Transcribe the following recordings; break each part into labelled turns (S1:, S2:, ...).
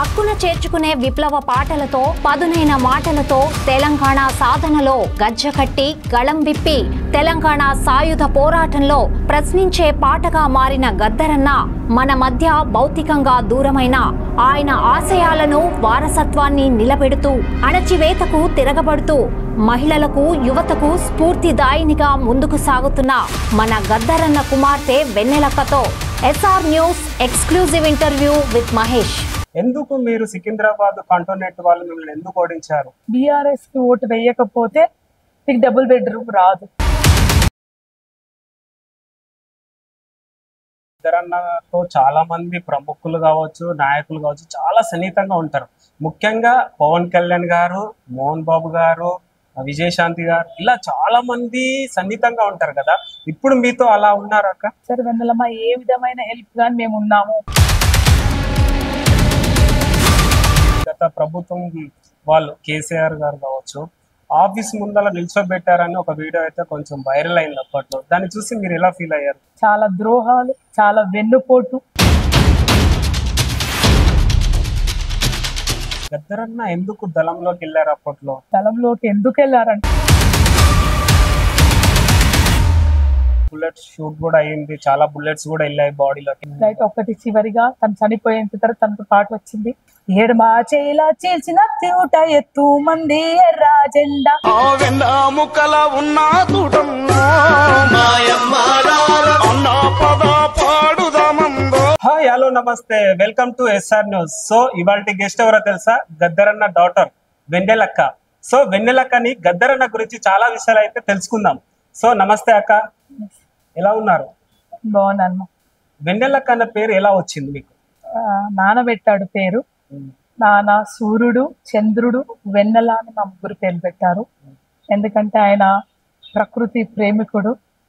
S1: హక్కున చేర్చుకునే విప్లవ పాటలతో పదునైన మాటలతో తెలంగాణ సాధనలో గజ్జ కట్టి గళం విప్పి తెలంగాణ సాయుధ పోరాటంలో ప్రశ్నించే పాటగా మారిన గద్దరన్న మన మధ్య భౌతికంగా దూరమైన ఆయన ఆశయాలను వారసత్వాన్ని నిలబెడుతూ అణచివేతకు తిరగబడుతూ మహిళలకు యువతకు స్ఫూర్తిదాయినిగా ముందుకు సాగుతున్న మన గద్దరన్న కుమార్తె వెన్నెలక్కతో SR news exclusive interview with Mahesh
S2: ఎందుకు మీరు సికింద్రాబాద్ కంటోనెట్ వాళ్ళు మిమ్మల్ని ఎందుకు ఓడించారు
S3: బీఆర్ఎస్ కి ఓటు వేయకపోతే మీకు డబుల్ బెడ్రూమ్ రాదు
S2: ఇద్దరన్నతో చాలా మంది ప్రముఖులు కావచ్చు నాయకులు కావచ్చు చాలా సన్నిహితంగా ఉంటారు ముఖ్యంగా పవన్ కళ్యాణ్ గారు మోహన్ బాబు గారు విజయశాంతి గారు ఇలా చాలా మంది సన్నిహితంగా ఉంటారు కదా ఇప్పుడు మీతో అలా ఉన్నారు అక్క
S3: సరే వెన్నెలమ్మ ఏ విధమైన హెల్ప్ గాని మేము ఉన్నాము
S2: గత ప్రభుత్వం వాళ్ళు కేసీఆర్ గారు కావచ్చు ఆఫీస్ ముందర నిల్చోబెట్టారని ఒక వీడియో అయితే కొంచెం వైరల్ అయింది అప్పట్లో దాన్ని చూసి మీరు ఎలా ఫీల్ అయ్యారు
S3: చాలా ద్రోహాలు చాలా వెన్నుపోటు
S2: గద్దరన్న ఎందుకు దళంలోకి వెళ్ళారు అప్పట్లో
S3: స్థలంలోకి ఎందుకు వెళ్ళారంటే
S2: బుల్లెట్ షూట్ కూడా అయింది చాలా బుల్లెట్స్ కూడా వెళ్ళాయి బాడీలోకి
S3: రైట్ ఒకటి చివరిగా తను చనిపోయిన తర్వాత తనకు పాట వచ్చింది ఏడు మా చేలా చీల్చిన తూట ఎత్తు మంది రాజెండా
S4: ఆ వెన్న ముక్కల ఉన్న తూటమ్మో అన్న పద పాడుదామందో
S2: హాయ్ హలో నమస్తే welcome to SR news so ఇవాళ గెస్ట్ ఎవరో తెలుసా గద్దరన్న డాటర్ వెన్నెలక్క సో వెన్నెలక్కని గద్దరన్న గురించి చాలా విషయాలు అయితే తెలుసుకుందాం సో నమస్తే అక్క ఎలా ఉన్నారు
S3: బాగున్నాను
S2: వెన్నెలక్క అన్న పేరు ఎలా వచ్చింది మీకు
S3: ఆ, నానబెట్టాడు పేరు నాన్న సూర్యుడు చంద్రుడు వెన్నెల అని మా ముగ్గురు పేరు పెట్టారు ఎందుకంటే ఆయన ప్రకృతి ప్రేమికుడు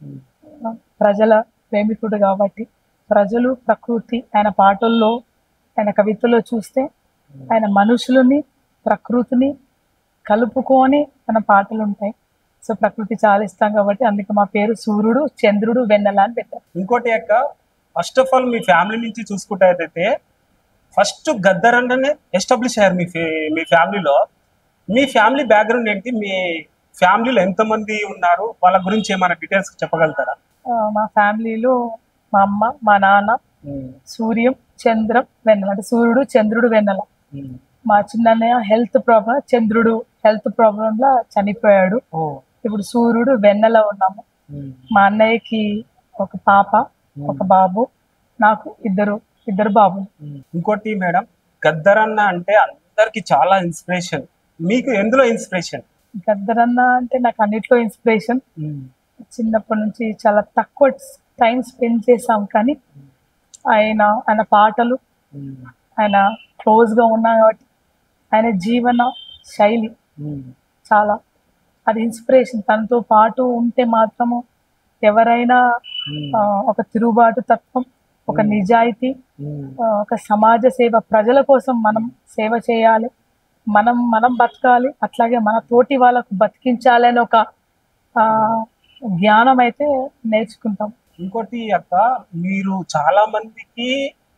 S3: ప్రజల ప్రేమికుడు కాబట్టి ప్రజలు ప్రకృతి ఆయన పాటల్లో ఆయన కవితలో చూస్తే ఆయన మనుషులని ప్రకృతిని కలుపుకొని తన పాటలు ఉంటాయి సో ప్రకృతి చాలా ఇష్టం కాబట్టి అందుకే మా పేరు సూర్యుడు చంద్రుడు వెన్నెల అని పెట్టారు
S2: ఇంకోటి అక్క ఫస్ట్ ఆఫ్ ఆల్ మీ ఫ్యామిలీ నుంచి చూసుకుంటే అయితే ఫస్ట్ గద్దరన్ననే ఎస్టాబ్లిష్ అయ్యారు మీ ఫే- మీ ఫ్యామిలీలో మీ ఫ్యామిలీ బ్యాక్గ్రౌండ్ ఏంటి మీ ఫ్యామిలీలో ఎంతమంది ఉన్నారు వాళ్ళ గురించి ఏమైనా డీటెయిల్స్ చెప్పగలుగుతారా
S3: ఆ, మా ఫ్యామిలీలో మా అమ్మ మా నాన్న సూర్యం చంద్రం వెన్నెల అంటే సూర్యుడు చంద్రుడు వెన్నెల మా చిన్నన్నయ్య హెల్త్ ప్రాబ్లం చంద్రుడు హెల్త్ ప్రాబ్లం లా చనిపోయాడు
S2: ఓ
S3: ఇప్పుడు సూర్యుడు వెన్నెల ఉన్నాము మా అన్నయ్యకి ఒక పాప ఒక బాబు నాకు ఇద్దరు ఇద్దరు బాబులు
S2: ఇంకోటి మేడం గద్దరన్న అంటే అందరికి చాలా ఇన్స్పిరేషన్ మీకు ఎందులో ఇన్స్పిరేషన్
S3: గద్దరన్న అంటే నాకు అన్నిట్లో ఇన్స్పిరేషన్ చిన్నప్పటి నుంచి చాలా తక్కువ టైం స్పెండ్ చేసాం కానీ ఆయన ఆయన పాటలు ఆయన క్లోజ్గా ఉన్నాం కాబట్టి ఆయన జీవన శైలి చాలా అది ఇన్స్పిరేషన్ తనతో పాటు ఉంటే మాత్రము ఎవరైనా ఆ, ఒక తిరుగుబాటు తత్వం ఒక నిజాయితీ ఆ, ఒక సమాజ సేవ ప్రజల కోసం మనం సేవ చేయాలి మనం మనం బతకాలి అట్లాగే మన తోటి వాళ్ళకు బతికించాలి అని ఒక ఆ, జ్ఞానం అయితే నేర్చుకుంటాం
S2: ఇంకోటి అక్క మీరు చాలా మందికి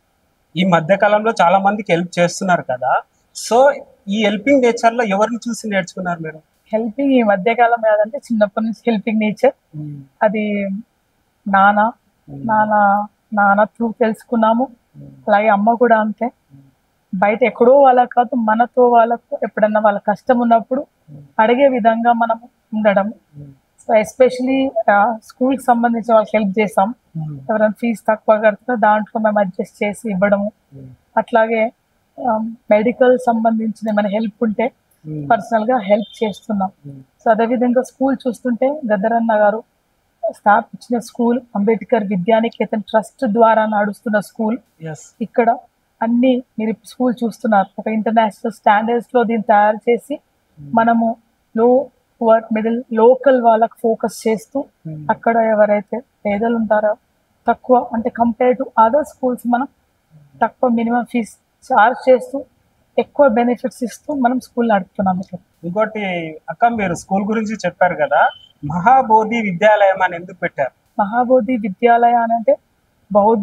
S2: ఈ మధ్య కాలంలో చాలా మందికి హెల్ప్ చేస్తున్నారు కదా సో ఈ హెల్పింగ్ నేచర్ లో ఎవరిని చూసి నేర్చుకున్నారు మీరు
S3: హెల్పింగ్ ఈ మధ్యకాలం ఏదంటే చిన్నప్పటి నుంచి హెల్పింగ్ నేచర్ అది నాన్న నాన్న నాన్న త్రూ తెలుసుకున్నాము అలాగే అమ్మ కూడా అంతే బయట ఎక్కడో వాళ్ళకి కాదు మనతో వాళ్ళకు ఎప్పుడన్నా వాళ్ళ కష్టం ఉన్నప్పుడు అడిగే విధంగా మనం ఉండడం సో ఎస్పెషలీ స్కూల్కి సంబంధించి వాళ్ళకి హెల్ప్ చేసాం ఎవరైనా ఫీజు తక్కువ కడితే దాంట్లో మేము అడ్జస్ట్ చేసి ఇవ్వడము అట్లాగే మెడికల్ సంబంధించిన ఏమైనా హెల్ప్ ఉంటే పర్సనల్ గా హెల్ప్ చేస్తున్నాం సో అదేవిధంగా స్కూల్ చూస్తుంటే గద్దరన్న గారు స్థాపించిన స్కూల్ అంబేద్కర్ విద్యానికేతన్ ట్రస్ట్ ద్వారా నడుస్తున్న స్కూల్
S2: ఎస్
S3: ఇక్కడ అన్ని మీరు స్కూల్ చూస్తున్నారు ఒక ఇంటర్నేషనల్ స్టాండర్డ్స్ లో దీన్ని తయారు చేసి మనము లో పువర్ మిడిల్ లోకల్ వాళ్ళకు ఫోకస్ చేస్తూ అక్కడ ఎవరైతే పేదలు ఉంటారో తక్కువ అంటే కంపేర్ టు అదర్ స్కూల్స్ మనం తక్కువ మినిమం ఫీజ్ చార్జ్ చేస్తూ ఎక్కువ బెనిఫిట్స్ ఇస్తూ మనం స్కూల్ నడుపుతున్నాం ఇక్కడ
S2: ఇంకోటి అక్క మీరు స్కూల్ గురించి చెప్పారు కదా మహాబోధి విద్యాలయం అని ఎందుకు పెట్టారు
S3: మహాబోధి విద్యాలయ అని అంటే బౌద్ధుడు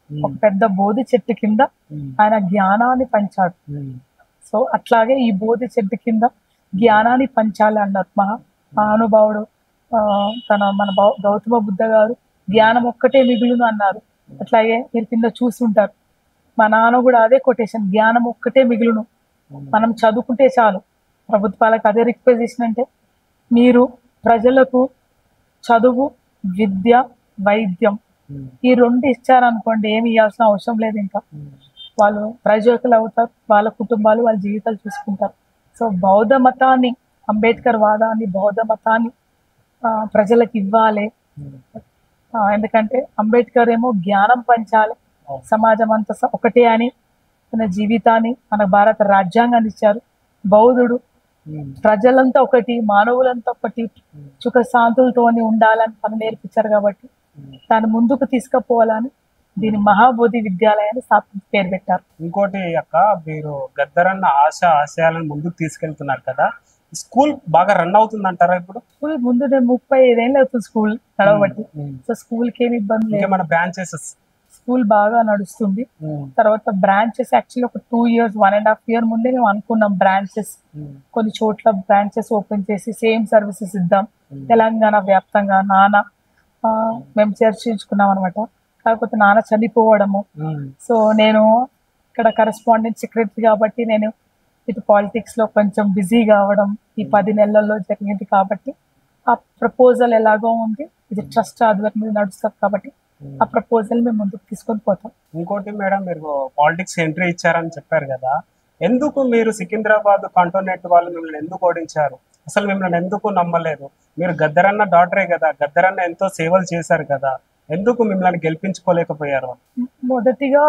S3: ఒక పెద్ద బోధి చెట్టు కింద
S2: ఉమ్,
S3: ఆయన జ్ఞానాన్ని పంచాడు
S2: ఉమ్,
S3: సో అట్లాగే ఈ బోధి చెట్టు కింద జ్ఞానాన్ని పంచాలి అన్నారు మహా మహానుభావుడు ఆ, తన మన భౌ- గౌతమ బుద్ధ గారు జ్ఞానం ఒక్కటే మిగులును అన్నారు అట్లాగే మీరు కింద చూస్తుంటారు మా నాన్న కూడా అదే కొటేషన్ జ్ఞానం ఒక్కటే మిగులును మనం చదువుకుంటే చాలు ప్రభుత్వాలకు అదే రిక్వెస్ట్ అంటే మీరు ప్రజలకు చదువు విద్య వైద్యం
S2: ఉమ్,
S3: ఈ రెండు ఇచ్చారనుకోండి ఏమి ఇవ్వాల్సిన అవసరం లేదు ఇంకా
S2: ఉమ్,
S3: వాళ్ళు ప్రయోజకులు అవుతారు వాళ్ళ కుటుంబాలు వాళ్ళ జీవితాలు చూసుకుంటారు సో బౌద్ధ మతాన్ని అంబేద్కర్ వాదాన్ని బౌద్ధ మతాన్ని ఆ, ప్రజలకు ఇవ్వాలి
S2: ఉమ్,
S3: ఆ, ఎందుకంటే అంబేద్కర్ ఏమో జ్ఞానం పంచాలి
S2: అవును.
S3: సమాజం అంతా స- ఒకటే అని తన జీవితాన్ని మన భారత రాజ్యాంగాన్ని ఇచ్చారు బౌద్ధుడు
S2: ఉమ్,
S3: ప్రజలంతా ఒకటి మానవులంతా ఒకటి సుఖ శాంతులతోని ఉండాలని తను నేర్పించారు కాబట్టి
S2: ఉమ్.
S3: దాన్ని ముందుకు తీసుకుపోవాలని దీని మహాబోధి విద్యాలయాన్ని స్థాపించి పేరు పెట్టారు
S2: ఇంకోటి అక్క మీరు గద్దరన్న ఆశ ఆశయాలను ముందుకు తీసుకెళ్తున్నారు కదా స్కూల్ బాగా రన్ అవుతుంది అంటారా ఇప్పుడు
S3: స్కూల్ ముందు నేను ముప్పై ఐదేళ్ళు అవుతుంది స్కూల్ నడవబట్టి
S2: ఉమ్,
S3: సో స్కూల్ కి ఏమి ఇబ్బంది లేదు
S2: ఇంకేమైనా బ్రాంచెస్
S3: స్కూల్ బాగా నడుస్తుంది తర్వాత బ్రాంచెస్ యాక్చువల్లీ ఒక two years one and half year ముందే మేము అనుకున్నాం బ్రాంచెస్ కొన్ని చోట్ల బ్రాంచెస్ ఓపెన్ చేసి సేమ్ సర్వీసెస్ ఇద్దాం తెలంగాణ వ్యాప్తంగా నాన్న ఆ, మేము చర్చించుకున్నాం అనమాట కాకపోతే నాన్న చనిపోవడము సో నేను ఇక్కడ కరెస్పాండెంట్ సెక్రటరీ కాబట్టి నేను ఇటు పాలిటిక్స్ లో కొంచెం బిజీ కావడం ఈ పది నెలల్లో జరిగింది కాబట్టి ఆ ప్రపోజల్ ఎలాగో ఉంది ఇది ట్రస్ట్ ఆధ్వర్యం మీద నడుస్తుంది కాబట్టి ఆ ప్రపోజల్ మేము ముందుకు తీసుకొని పోతాం
S2: ఇంకోటి మేడం మీరు పాలిటిక్స్ ఎంట్రీ ఇచ్చారని చెప్పారు కదా ఎందుకు మీరు సికింద్రాబాద్ కంటోనెట్ వాళ్ళు మిమ్మల్ని ఎందుకు ఓడించారు అసలు మిమ్మల్ని ఎందుకు నమ్మలేదు మీరు గద్దరన్న డాక్టరే కదా గద్దరన్న ఎంతో సేవలు చేశారు కదా ఎందుకు మిమ్మల్ని గెలిపించుకోలేకపోయారు
S3: మొదటిగా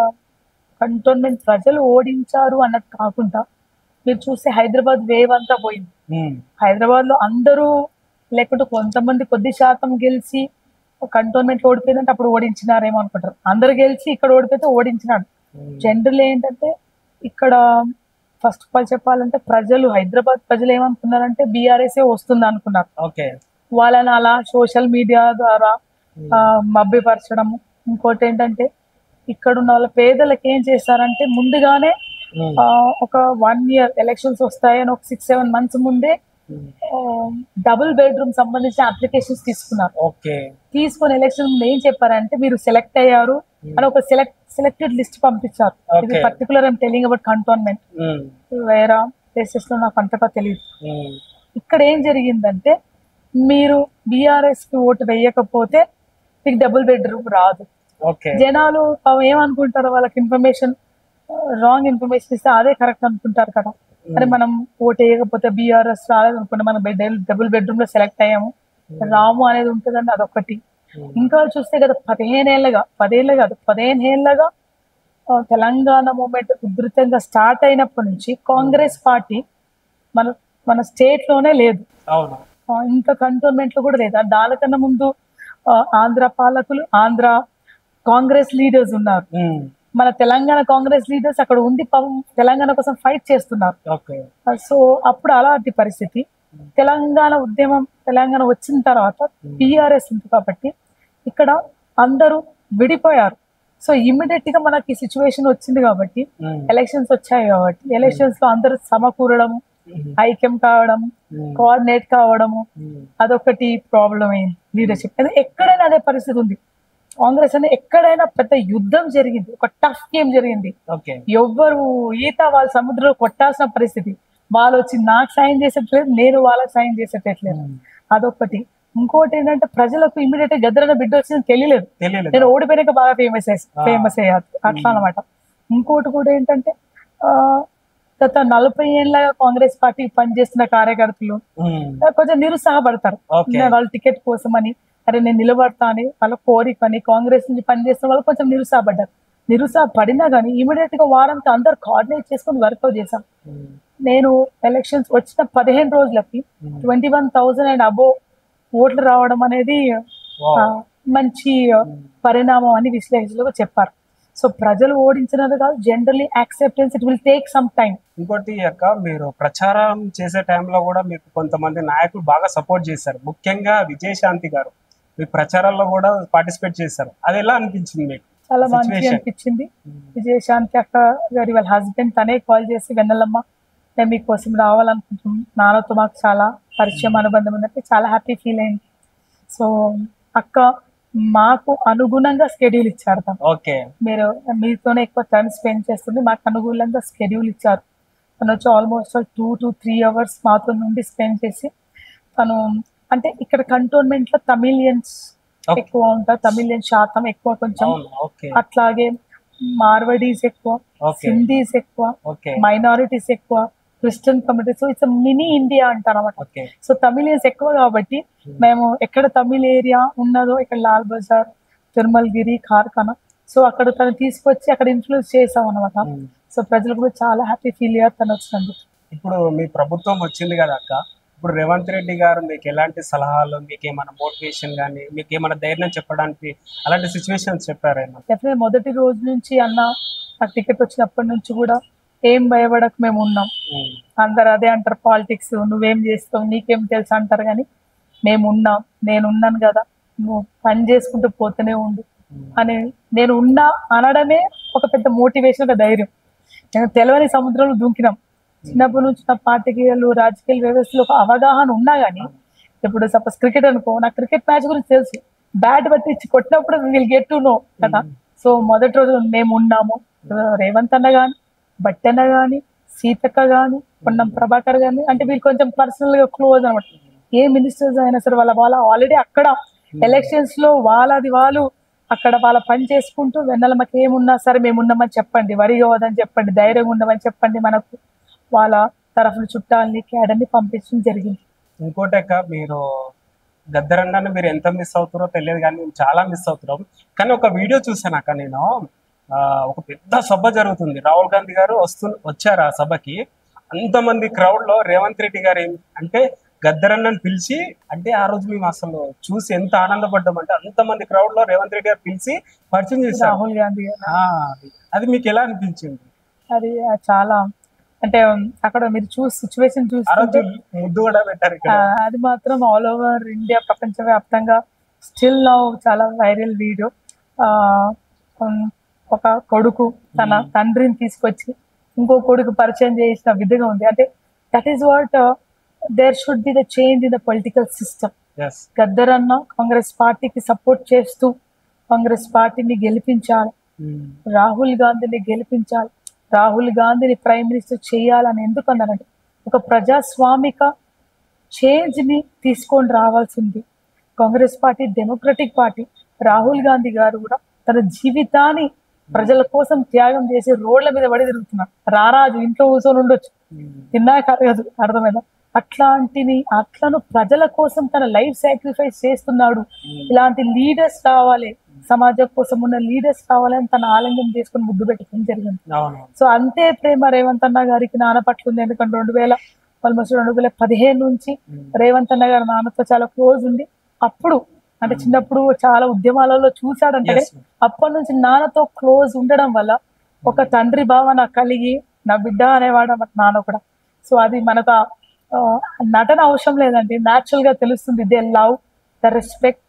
S3: కంటోన్మెంట్ ప్రజలు ఓడించారు అన్నది కాకుండా మీరు చూస్తే హైదరాబాద్ వేవ్ అంతా పోయింది
S2: ఉమ్,
S3: హైదరాబాద్ లో అందరూ లేకుంటే కొంతమంది కొద్ది శాతం గెలిచి కంటోన్మెంట్ ఓడిపోయిందంటే అప్పుడు ఓడించినారేమో అనుకుంటారు అందరు గెలిచి ఇక్కడ ఓడిపోతే ఓడించినాడు
S2: ఉమ్,
S3: జనరల్ ఏంటంటే ఇక్కడ ఫస్ట్ ఆఫ్ ఆల్ చెప్పాలంటే ప్రజలు హైదరాబాద్ ప్రజలు ఏమనుకున్నారంటే బీఆర్ఎస్ఏ వస్తుంది అనుకున్నారు
S2: ఓకే
S3: వాళ్ళని అలా సోషల్ మీడియా ద్వారా ఆ, మభ్యపరచడం ఇంకోటి ఏంటంటే ఇక్కడ ఉన్న వాళ్ళ పేదలకు ఏం చేస్తారంటే ముందుగానే
S2: ఉమ్,
S3: ఆ, ఒక వన్ ఇయర్ ఎలక్షన్స్ వస్తాయని ఒక సిక్స్ సెవెన్ మంత్స్ ముందే
S2: ఉమ్,
S3: డబుల్ బెడ్రూమ్ సంబంధించిన అప్లికేషన్స్ తీసుకున్నారు
S2: ఓకే
S3: తీసుకొని ఎలక్షన్ ముందు ఏం చెప్పారంటే మీరు సెలెక్ట్ అయ్యారు అని ఒక సెలెక్ట్ సెలెక్టెడ్ లిస్ట్ పంపించారు ఇది
S2: Okay.
S3: Particular I'm telling about cantonment
S2: um,
S3: వేరే ప్లేసెస్ లో నాకు అంతగా తెలియదు
S2: ఉమ్,
S3: ఇక్కడ ఏం జరిగిందంటే మీరు బీఆర్ఎస్ కి ఓటు వేయకపోతే మీకు డబుల్ బెడ్రూమ్ రాదు
S2: ఓకే
S3: జనాలు పాపం ఏమనుకుంటారు వాళ్ళకి ఇన్ఫర్మేషన్ రాంగ్ ఇన్ఫర్మేషన్ ఇస్తే అదే కరెక్ట్ అనుకుంటారు కదా అరే మనం ఓటు వేయకపోతే బీఆర్ఎస్ రాలేదు అనుకుంటే మనం డబుల్ బెడ్రూమ్ లో సెలెక్ట్ అయ్యాము రాము అనేది ఉంటుందండి అదొకటి ఇంకా చూస్తే కదా పదిహేనేళ్ళగా పదేళ్ళు కాదు పదిహేను ఏళ్ళగా ఆ, తెలంగాణ మూమెంట్ ఉధృతంగా స్టార్ట్ అయినప్పటి నుంచి కాంగ్రెస్ పార్టీ మన మన స్టేట్ లోనే లేదు
S2: అవును
S3: ఆ, ఇంకా కంటోన్మెంట్ లో కూడా లేదు ఆ దానికన్నా ముందు ఆ, ఆంధ్ర పాలకులు ఆంధ్ర కాంగ్రెస్ లీడర్స్ ఉన్నారు
S2: ఉమ్,
S3: మన తెలంగాణ కాంగ్రెస్ లీడర్స్ అక్కడ ఉండి పాపం తెలంగాణ కోసం ఫైట్ చేస్తున్నారు
S2: ఓకే
S3: ఆ, సో అప్పుడు అలాంటి పరిస్థితి తెలంగాణ ఉద్యమం తెలంగాణ వచ్చిన తర్వాత టిఆర్ఎస్ ఉంది కాబట్టి ఇక్కడ అందరూ విడిపోయారు సో ఇమ్మీడియట్ గా మనకి సిచ్యువేషన్ వచ్చింది కాబట్టి
S2: ఉమ్,
S3: ఎలక్షన్స్ వచ్చాయి కాబట్టి ఎలక్షన్స్ లో అందరూ సమకూరడం
S2: ఉమ్,
S3: ఐక్యం కావడం
S2: ఉమ్,
S3: కోఆర్డినేట్ కావడము
S2: ఉమ్,
S3: అదొకటి ప్రాబ్లం అయింది లీడర్షిప్ అదే ఎక్కడైనా అదే పరిస్థితి ఉంది కాంగ్రెస్ అనేది ఎక్కడైనా పెద్ద యుద్ధం జరిగింది ఒక టఫ్ గేమ్ జరిగింది
S2: ఓకే
S3: ఎవ్వరు ఈత వాళ్ళ సముద్రంలో కొట్టాల్సిన పరిస్థితి వాళ్ళు వచ్చి నాకు సాయం చేసేట్లేదు నేను వాళ్ళకి సాయం చేసేటట్లేదు
S2: ఉమ్,
S3: అదొకటి ఇంకోటి ఏంటంటే ప్రజలకు ఇమీడియట్ గా గద్దరన్న బిడ్డ వచ్చింది తెలియలేదు
S2: తెలియలేదు
S3: నేను ఓడిపోయినాక బాగా ఫేమస్
S2: ఆ.
S3: ఫేమస్ అయ్యారు అట్లా అనమాట ఇంకోటి కూడా ఏంటంటే ఆ గత నలభై ఏళ్ళగా కాంగ్రెస్ పార్టీ పనిచేస్తున్న కార్యకర్తలు
S2: ఉమ్,
S3: కొంచెం నిరుత్సాహపడతారు
S2: ఓకే
S3: నేను వాళ్ళ టికెట్ కోసం అని అరే నేను నిలబడతా అని వాళ్ళ కోరిక అని కాంగ్రెస్ నుంచి పనిచేస్తున్న వాళ్ళు కొంచెం నిరుత్సాహపడ్డారు నిరుత్సాహపడినా కానీ ఇమీడియట్ గా వారంతో అందరు కోఆర్డినేట్ చేసుకొని వర్కౌట్ చేశాం
S2: ఉమ్,
S3: నేను ఎలక్షన్స్ వచ్చిన పదిహేను రోజులకి
S2: um,
S3: twenty one thousand and above ఓట్లు రావడం అనేది
S2: వావ్.
S3: ఆ, మంచి పరిణామం అని విశ్లేషకులు చెప్పారు సో ప్రజలు ఓడించినది కాదు generally acceptance it will take some time
S2: ఇంకోటి అక్క మీరు ప్రచారం చేసే టైంలో కూడా మీకు కొంతమంది నాయకులు బాగా సపోర్ట్ చేశారు ముఖ్యంగా విజయశాంతి గారు మీ ప్రచారాల్లో కూడా పార్టిసిపేట్ చేశారు అది ఎలా అనిపించింది మీకు
S3: చాలా మంచి
S2: Situation.
S3: అనిపించింది విజయశాంతి అక్క గారి వాళ్ళ హస్బెండ్ తనే కాల్ చేసి వెన్నెలమ్మ నేను మీకోసం రావాలనుకుంటున్నాం నాన్నతో మాకు చాలా పరిచయం అనుబంధం ఉందంటే చాలా హ్యాపీ ఫీల్ అయింది సో అక్క మాకు అనుగుణంగా స్కెడ్యూల్ ఇచ్చారు తను
S2: ఓకే
S3: మీరు మీతోనే ఎక్కువ టైం స్పెండ్ చేస్తుంది మాకు అనుకూలంగా స్కెడ్యూల్ ఇచ్చారు తను వచ్చి almost two to three hours మాతో నుండి స్పెండ్ చేసి తను అంటే ఇక్కడ కంటోన్మెంట్ లో తమిళియన్స్
S2: Okay.
S3: ఎక్కువ ఉంటారు తమిళియన్ శాతం ఎక్కువ కొంచెం
S2: అవును ఓకే
S3: అట్లాగే మార్వడీస్ ఎక్కువ
S2: ఓకే
S3: సింధీస్ ఎక్కువ
S2: ఓకే
S3: మైనారిటీస్ ఎక్కువ Christian community so it's mini India అంటారు అనమాట
S2: ఓకే
S3: సో తమిళియన్స్ ఎక్కువ కాబట్టి మేము ఎక్కడ తమిళ్ ఏరియా ఉన్నదో ఇక్కడ లాల్ బజార్ తిరుమలగిరి కార్ఖానా సో అక్కడ తను తీసుకొచ్చి అక్కడ ఇన్ఫ్లుయెన్స్ చేసాం అనమాట
S2: ఉమ్.
S3: సో ప్రజలు కూడా చాలా హ్యాపీ ఫీల్ అయ్యారు తను వచ్చినందుకు
S2: ఇప్పుడు మీ ప్రభుత్వం వచ్చింది కదా అక్క ఇప్పుడు రేవంత్ రెడ్డి గారు మీకు ఎలాంటి సలహాలు మీకు ఏమైనా మోటివేషన్ కానీ మీకు ఏమైనా ధైర్యం చెప్పడానికి అలాంటి సిచ్యువేషన్స్ చెప్పారు ఏమన్నా
S3: డెఫినెట్ మొదటి రోజు నుంచి అన్న నాకు టికెట్ వచ్చినప్పటి నుంచి కూడా ఏం భయపడక మేము ఉన్నాం
S2: ఉమ్.
S3: అందరు అదే అంటారు పాలిటిక్స్ నువ్వేం చేస్తావు నీకేం తెలుసు అంటారు కానీ మేము ఉన్నాం నేను ఉన్నాను కదా నువ్వు పని చేసుకుంటూ పోతూనే ఉండు అని నేను ఉన్నా అనడమే ఒక పెద్ద మోటివేషన్ ఒక ధైర్యం నేను తెలవని సముద్రంలో దూకినాం చిన్నప్పటి నుంచి నా పార్టీలు రాజకీయ వ్యవస్థలో ఒక అవగాహన ఉన్నా కానీ ఇప్పుడు సపోజ్ క్రికెట్ అనుకో నాకు క్రికెట్ మ్యాచ్ గురించి తెలుసు బ్యాట్ బట్టి ఇచ్చి కొట్టినప్పుడు వీళ్ళు గెట్ టు నో కదా సో మొదటి రోజు మేము ఉన్నాము రేవంత్ అన్న కానీ బట్టన్న కానీ సీతక్క కానీ పొన్నం ప్రభాకర్ కానీ అంటే వీళ్ళు కొంచెం పర్సనల్ గా క్లోజ్ అనమాట ఏ మినిస్టర్స్ అయినా సరే వాళ్ళ వాళ్ళ ఆల్రెడీ అక్కడ ఎలక్షన్స్ లో వాళ్ళది వాళ్ళు అక్కడ వాళ్ళ పని చేసుకుంటూ వెన్నెలమ్మకి ఏమున్నా సరే మేము ఉన్నామని చెప్పండి వరి కావద్దని చెప్పండి ధైర్యంగా ఉండమని చెప్పండి మనకు వాళ్ళ తరఫున చుట్టాలని క్యాడర్ని పంపించడం జరిగింది
S2: ఇంకోటి అక్క మీరు గద్దరన్నాను మీరు ఎంత మిస్ అవుతారో తెలియదు కానీ మేము చాలా మిస్ అవుతున్నాం కానీ ఒక వీడియో చూసాను అక్క నేను ఆ, ఒక పెద్ద సభ జరుగుతుంది రాహుల్ గాంధీ గారు వస్తు వచ్చారు ఆ సభకి అంతమంది క్రౌడ్ లో రేవంత్ రెడ్డి గారు ఏం అంటే గద్దరన్నని పిలిచి అంటే ఆ రోజు మేము అసలు చూసి ఎంత ఆనందపడ్డామంటే అంతమంది క్రౌడ్ లో రేవంత్ రెడ్డి గారు పిలిచి పరిచయం చేశారు
S3: రాహుల్ గాంధీ గారు
S2: ఆ, అది మీకు ఎలా అనిపించింది
S3: అది చాలా అంటే అక్కడ మీరు చూసి సిచ్యువేషన్
S2: ఆ రోజు
S3: చూస్తుంటే
S2: ముద్దు కూడా పెట్టారు ఇక్కడ
S3: ఆ, అది మాత్రం ఆల్ ఓవర్ ఇండియా ప్రపంచవ్యాప్తంగా స్టిల్ నౌ చాలా వైరల్ వీడియో ఒక కొడుకు తన తండ్రిని తీసుకొచ్చి ఇంకో కొడుకు పరిచయం చేసిన విధంగా ఉంది అంటే that is what there should be the change in the political system
S2: yes
S3: Gaddar అన్న కాంగ్రెస్ పార్టీకి సపోర్ట్ చేస్తూ కాంగ్రెస్ పార్టీని గెలిపించాలి రాహుల్ గాంధీని గెలిపించాలి రాహుల్ గాంధీని ప్రైమ్ మినిస్టర్ చేయాలని ఎందుకు అన్నారంటే ఒక ప్రజాస్వామిక చేంజ్ ని తీసుకొని రావాల్సింది Congress party democratic party Rahul Gandhi గారు కూడా తన జీవితాన్ని ప్రజల కోసం త్యాగం చేసి రోడ్ల మీద పడి తిరుగుతున్నారు రారాజు ఇంట్లో కూర్చొని ఉండొచ్చు తిన్నాక అరగదు అర్థమైందా అట్లాంటిని అట్లను ప్రజల కోసం తన లైఫ్ సాక్రిఫైస్ చేస్తున్నాడు ఇలాంటి లీడర్స్ రావాలి సమాజం కోసం ఉన్న లీడర్స్ రావాలని తన ఆలింగనం చేసుకుని ముద్దు పెట్టడం జరిగింది
S2: అవును
S3: సో అంతే ప్రేమ రేవంత్ అన్న గారికి నాన్న పట్ల ఉంది ఎందుకంటే రెండు వేల ఆల్మోస్ట్ రెండు వేల పదిహేను నుంచి రేవంత్ అన్న గారు నాన్నతో చాలా క్లోజ్ ఉంది అప్పుడు అంటే చిన్నప్పుడు చాలా ఉద్యమాలలో చూశాడంటే
S2: Yes.
S3: అప్పటి నుంచి నాన్నతో క్లోజ్ ఉండడం వల్ల ఒక తండ్రి భావన కలిగి నా బిడ్డ అనేవాడు మన నాన్న కూడా సో అది మనకు ఆ, ఆ, నటన అవసరం లేదండి న్యాచురల్ గా తెలుస్తుంది దే లవ్ ద రెస్పెక్ట్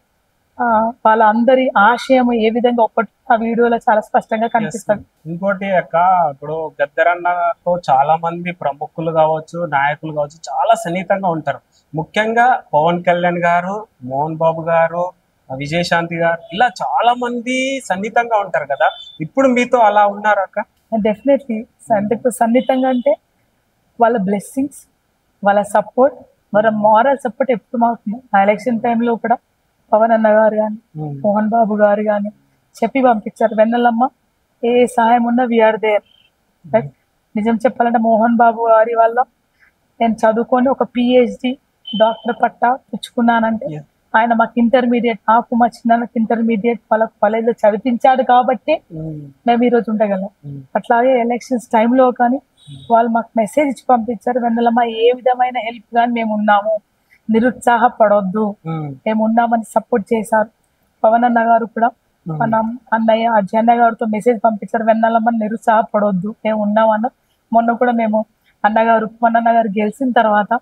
S3: వాళ్ళ అందరి ఆశయం ఏ విధంగా ఒక్కటి ఆ వీడియోలో చాలా స్పష్టంగా కనిపిస్తుంది
S2: ఇంకోటి అక్క ఇప్పుడు గద్దరన్నతో చాలా మంది ప్రముఖులు కావచ్చు నాయకులు కావచ్చు చాలా సన్నిహితంగా ఉంటారు ముఖ్యంగా పవన్ కళ్యాణ్ గారు మోహన్ బాబు గారు విజయశాంతి గారు ఇలా చాలా మంది సన్నిహితంగా ఉంటారు కదా ఇప్పుడు మీతో అలా ఉన్నారు అక్క
S3: డెఫినెట్లీ అంటే ఇప్పుడు సన్నిహితంగా అంటే వాళ్ళ బ్లెస్సింగ్స్ వాళ్ళ సపోర్ట్ వాళ్ళ మారల్ సపోర్ట్ ఎప్పుడు మాకు ఆ ఎలక్షన్ టైంలో కూడా పవన్ అన్న గారు కానీ మోహన్ బాబు గారు కానీ చెప్పి పంపించారు వెన్నెలమ్మ ఏ సహాయం ఉన్నా వీఆర్ దేర్ రైట్ నిజం చెప్పాలంటే మోహన్ బాబు గారి వల్ల నేను చదువుకొని ఒక పిహెచ్డి డాక్టర్ పట్టా పుచ్చుకున్నానంటే
S2: Yeah.
S3: ఆయన మాకు ఇంటర్మీడియట్ నాకు మా చిన్నకి ఇంటర్మీడియట్ వాళ్ళ కాలేజ్లో చదివించాడు కాబట్టి మేము ఈరోజు ఉండగలం అట్లాగే ఎలక్షన్స్ టైంలో కానీ వాళ్ళు మాకు మెసేజ్ ఇచ్చి పంపించారు వెన్నెలమ్మ ఏ విధమైన హెల్ప్ కానీ మేము ఉన్నాము నిరుత్సాహపడొద్దు మేము ఉన్నామని సపోర్ట్ చేశారు పవన్ అన్న గారు కూడా మన అన్నయ్య అజయ్ అన్న గారితో మెసేజ్ పంపించారు వెన్నెలమ్మ నిరుత్సాహపడొద్దు మేము ఉన్నామన్న మొన్న కూడా మేము అన్నగారు పవన్ అన్న గారు గెలిచిన తర్వాత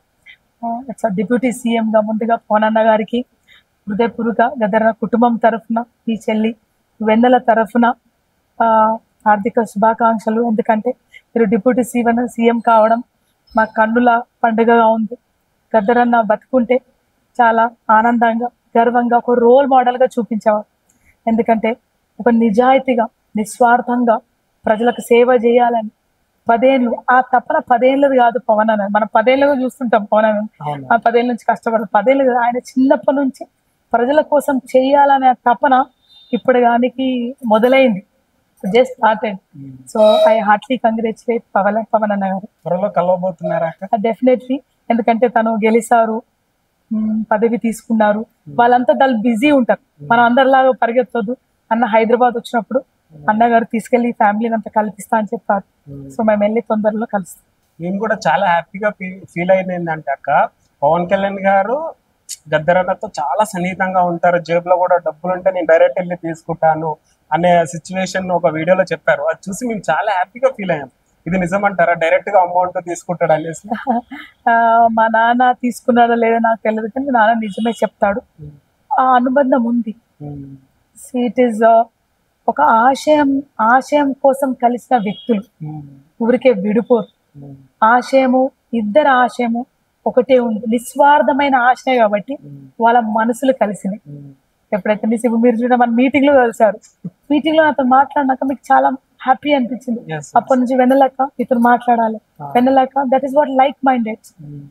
S3: డిప్యూటీ సీఎం గా ముందుగా పవన్ అన్న గారికి హృదయపూర్వక గదర కుటుంబం తరఫున ఈ చెల్లి వెన్నెల తరఫున ఆ, హార్దిక శుభాకాంక్షలు ఎందుకంటే మీరు డిప్యూటీ సీఎం సీఎం కావడం మా కన్నుల పండుగగా ఉంది గద్దరన్న బతుకుంటే చాలా ఆనందంగా గర్వంగా ఒక రోల్ మోడల్గా చూపించేవారు ఎందుకంటే ఒక నిజాయితీగా నిస్వార్థంగా ప్రజలకు సేవ చేయాలని పదేళ్ళు ఆ తపన పదేళ్ళది కాదు పవన్ అన్న మనం పదేళ్ళగా చూస్తుంటాం పవన్ అన్న
S2: అవును
S3: ఆ పదేళ్ళ నుంచి కష్టపడదు పదేళ్ళు కాదు. ఆయన చిన్నప్పటి నుంచి ప్రజల కోసం చేయాలనే తపన ఇప్పుడు దానికి మొదలైంది just started so I heartily congratulate Pavan Pavan అన్న గారు
S2: త్వరలో కలవబోతున్నారా అక్క
S3: డెఫినెట్లీ ఎందుకంటే తను గెలిచారు మ్, పదవి తీసుకున్నారు వాళ్ళంతా దాని బిజీ ఉంటారు మనం అందరిలాగా పరిగెత్తొద్దు అన్న హైదరాబాద్ వచ్చినప్పుడు అన్నగారు తీసుకెళ్లి ఫ్యామిలీని అంతా కల్పిస్తా అని చెప్పారు సో మేము వెళ్ళి తొందరలో కలుస్తాం
S2: మేము కూడా చాలా హ్యాపీగా ఫీల్ అయింది ఏంటంటే అక్క పవన్ కళ్యాణ్ గారు గద్దరన్నతో చాలా సన్నిహితంగా ఉంటారు జేబులో కూడా డబ్బులు ఉంటే నేను డైరెక్ట్ వెళ్ళి తీసుకుంటాను అనే సిచ్యువేషన్ ఒక వీడియోలో చెప్పారు అది చూసి మేము చాలా హ్యాపీగా ఫీల్ అయ్యాం ఇది నిజమంటారా డైరెక్ట్ గా అమౌంట్ తీసుకుంటాడు అనేసి
S3: ఆ, మా నాన్న తీసుకున్నాడో లేదో నాకు తెలియదు కానీ నాన్న నిజమే చెప్తాడు ఆ అనుబంధం ఉంది ఇట్ ఈస్ ఒక ఆశయం ఆశయం కోసం కలిసిన వ్యక్తులు ఊరికే విడిపోరు ఆశయము ఇద్దరు ఆశయము ఒకటే ఉంది నిస్వార్థమైన ఆశయం కాబట్టి వాళ్ళ మనసులు కలిసినాయి ఎప్పుడైతే మీ ఇప్పుడు మీరు చూడ మన మీటింగ్ లో కలిసారు మీటింగ్ లో నాతో మాట్లాడినాక మీకు చాలా హ్యాపీ అనిపించింది
S2: Yes, yes.
S3: అప్పటి నుంచి వెన్నెలక ఇతను మాట్లాడాలి
S2: Ah.
S3: వెన్నెలక that is what like minded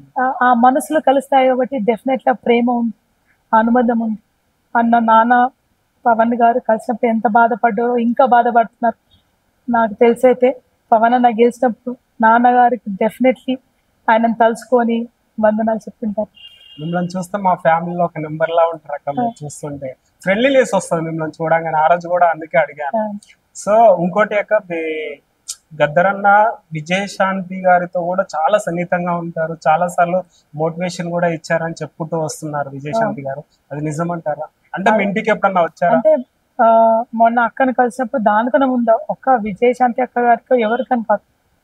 S3: ఆ మనసులు కలుస్తాయి కాబట్టి డెఫినెట్ గా ప్రేమ ఉంది అనుబంధం ఉంది అన్న నాన్న పవన్ గారు కలిసినప్పుడు ఎంత బాధపడ్డారో ఇంకా బాధపడుతున్నారు నాకు తెలిసైతే పవన్ అన్న గెలిచినప్పుడు నాన్నగారికి డెఫినెట్లీ ఆయనను తలుచుకొని వందనాలు చెప్తుంటారు
S2: మిమ్మల్ని చూస్తే మా ఫ్యామిలీలో ఒక నెంబర్ లా ఉంటారు అక్క మీరు చూస్తుంటే ఫ్రెండ్లీ లేస్ వస్తుంది మిమ్మల్ని చూడంగానే ఆ రోజు కూడా అందుకే అడిగాను సో ఇంకోటి అక్క మీ- గద్దరన్న విజయశాంతి గారితో కూడా చాలా సన్నిహితంగా ఉంటారు చాలా సార్లు మోటివేషన్ కూడా ఇచ్చారని చెప్పుకుంటూ వస్తున్నారు విజయశాంతి గారు అది నిజమంటారా అంటే మీ ఇంటికి ఎప్పుడన్నా వచ్చారా
S3: అంటే ఆ, మొన్న అక్కను కలిసినప్పుడు దానికన్నా ముందు ఒక్క విజయశాంతి అక్క గారికి ఎవరికని కాదు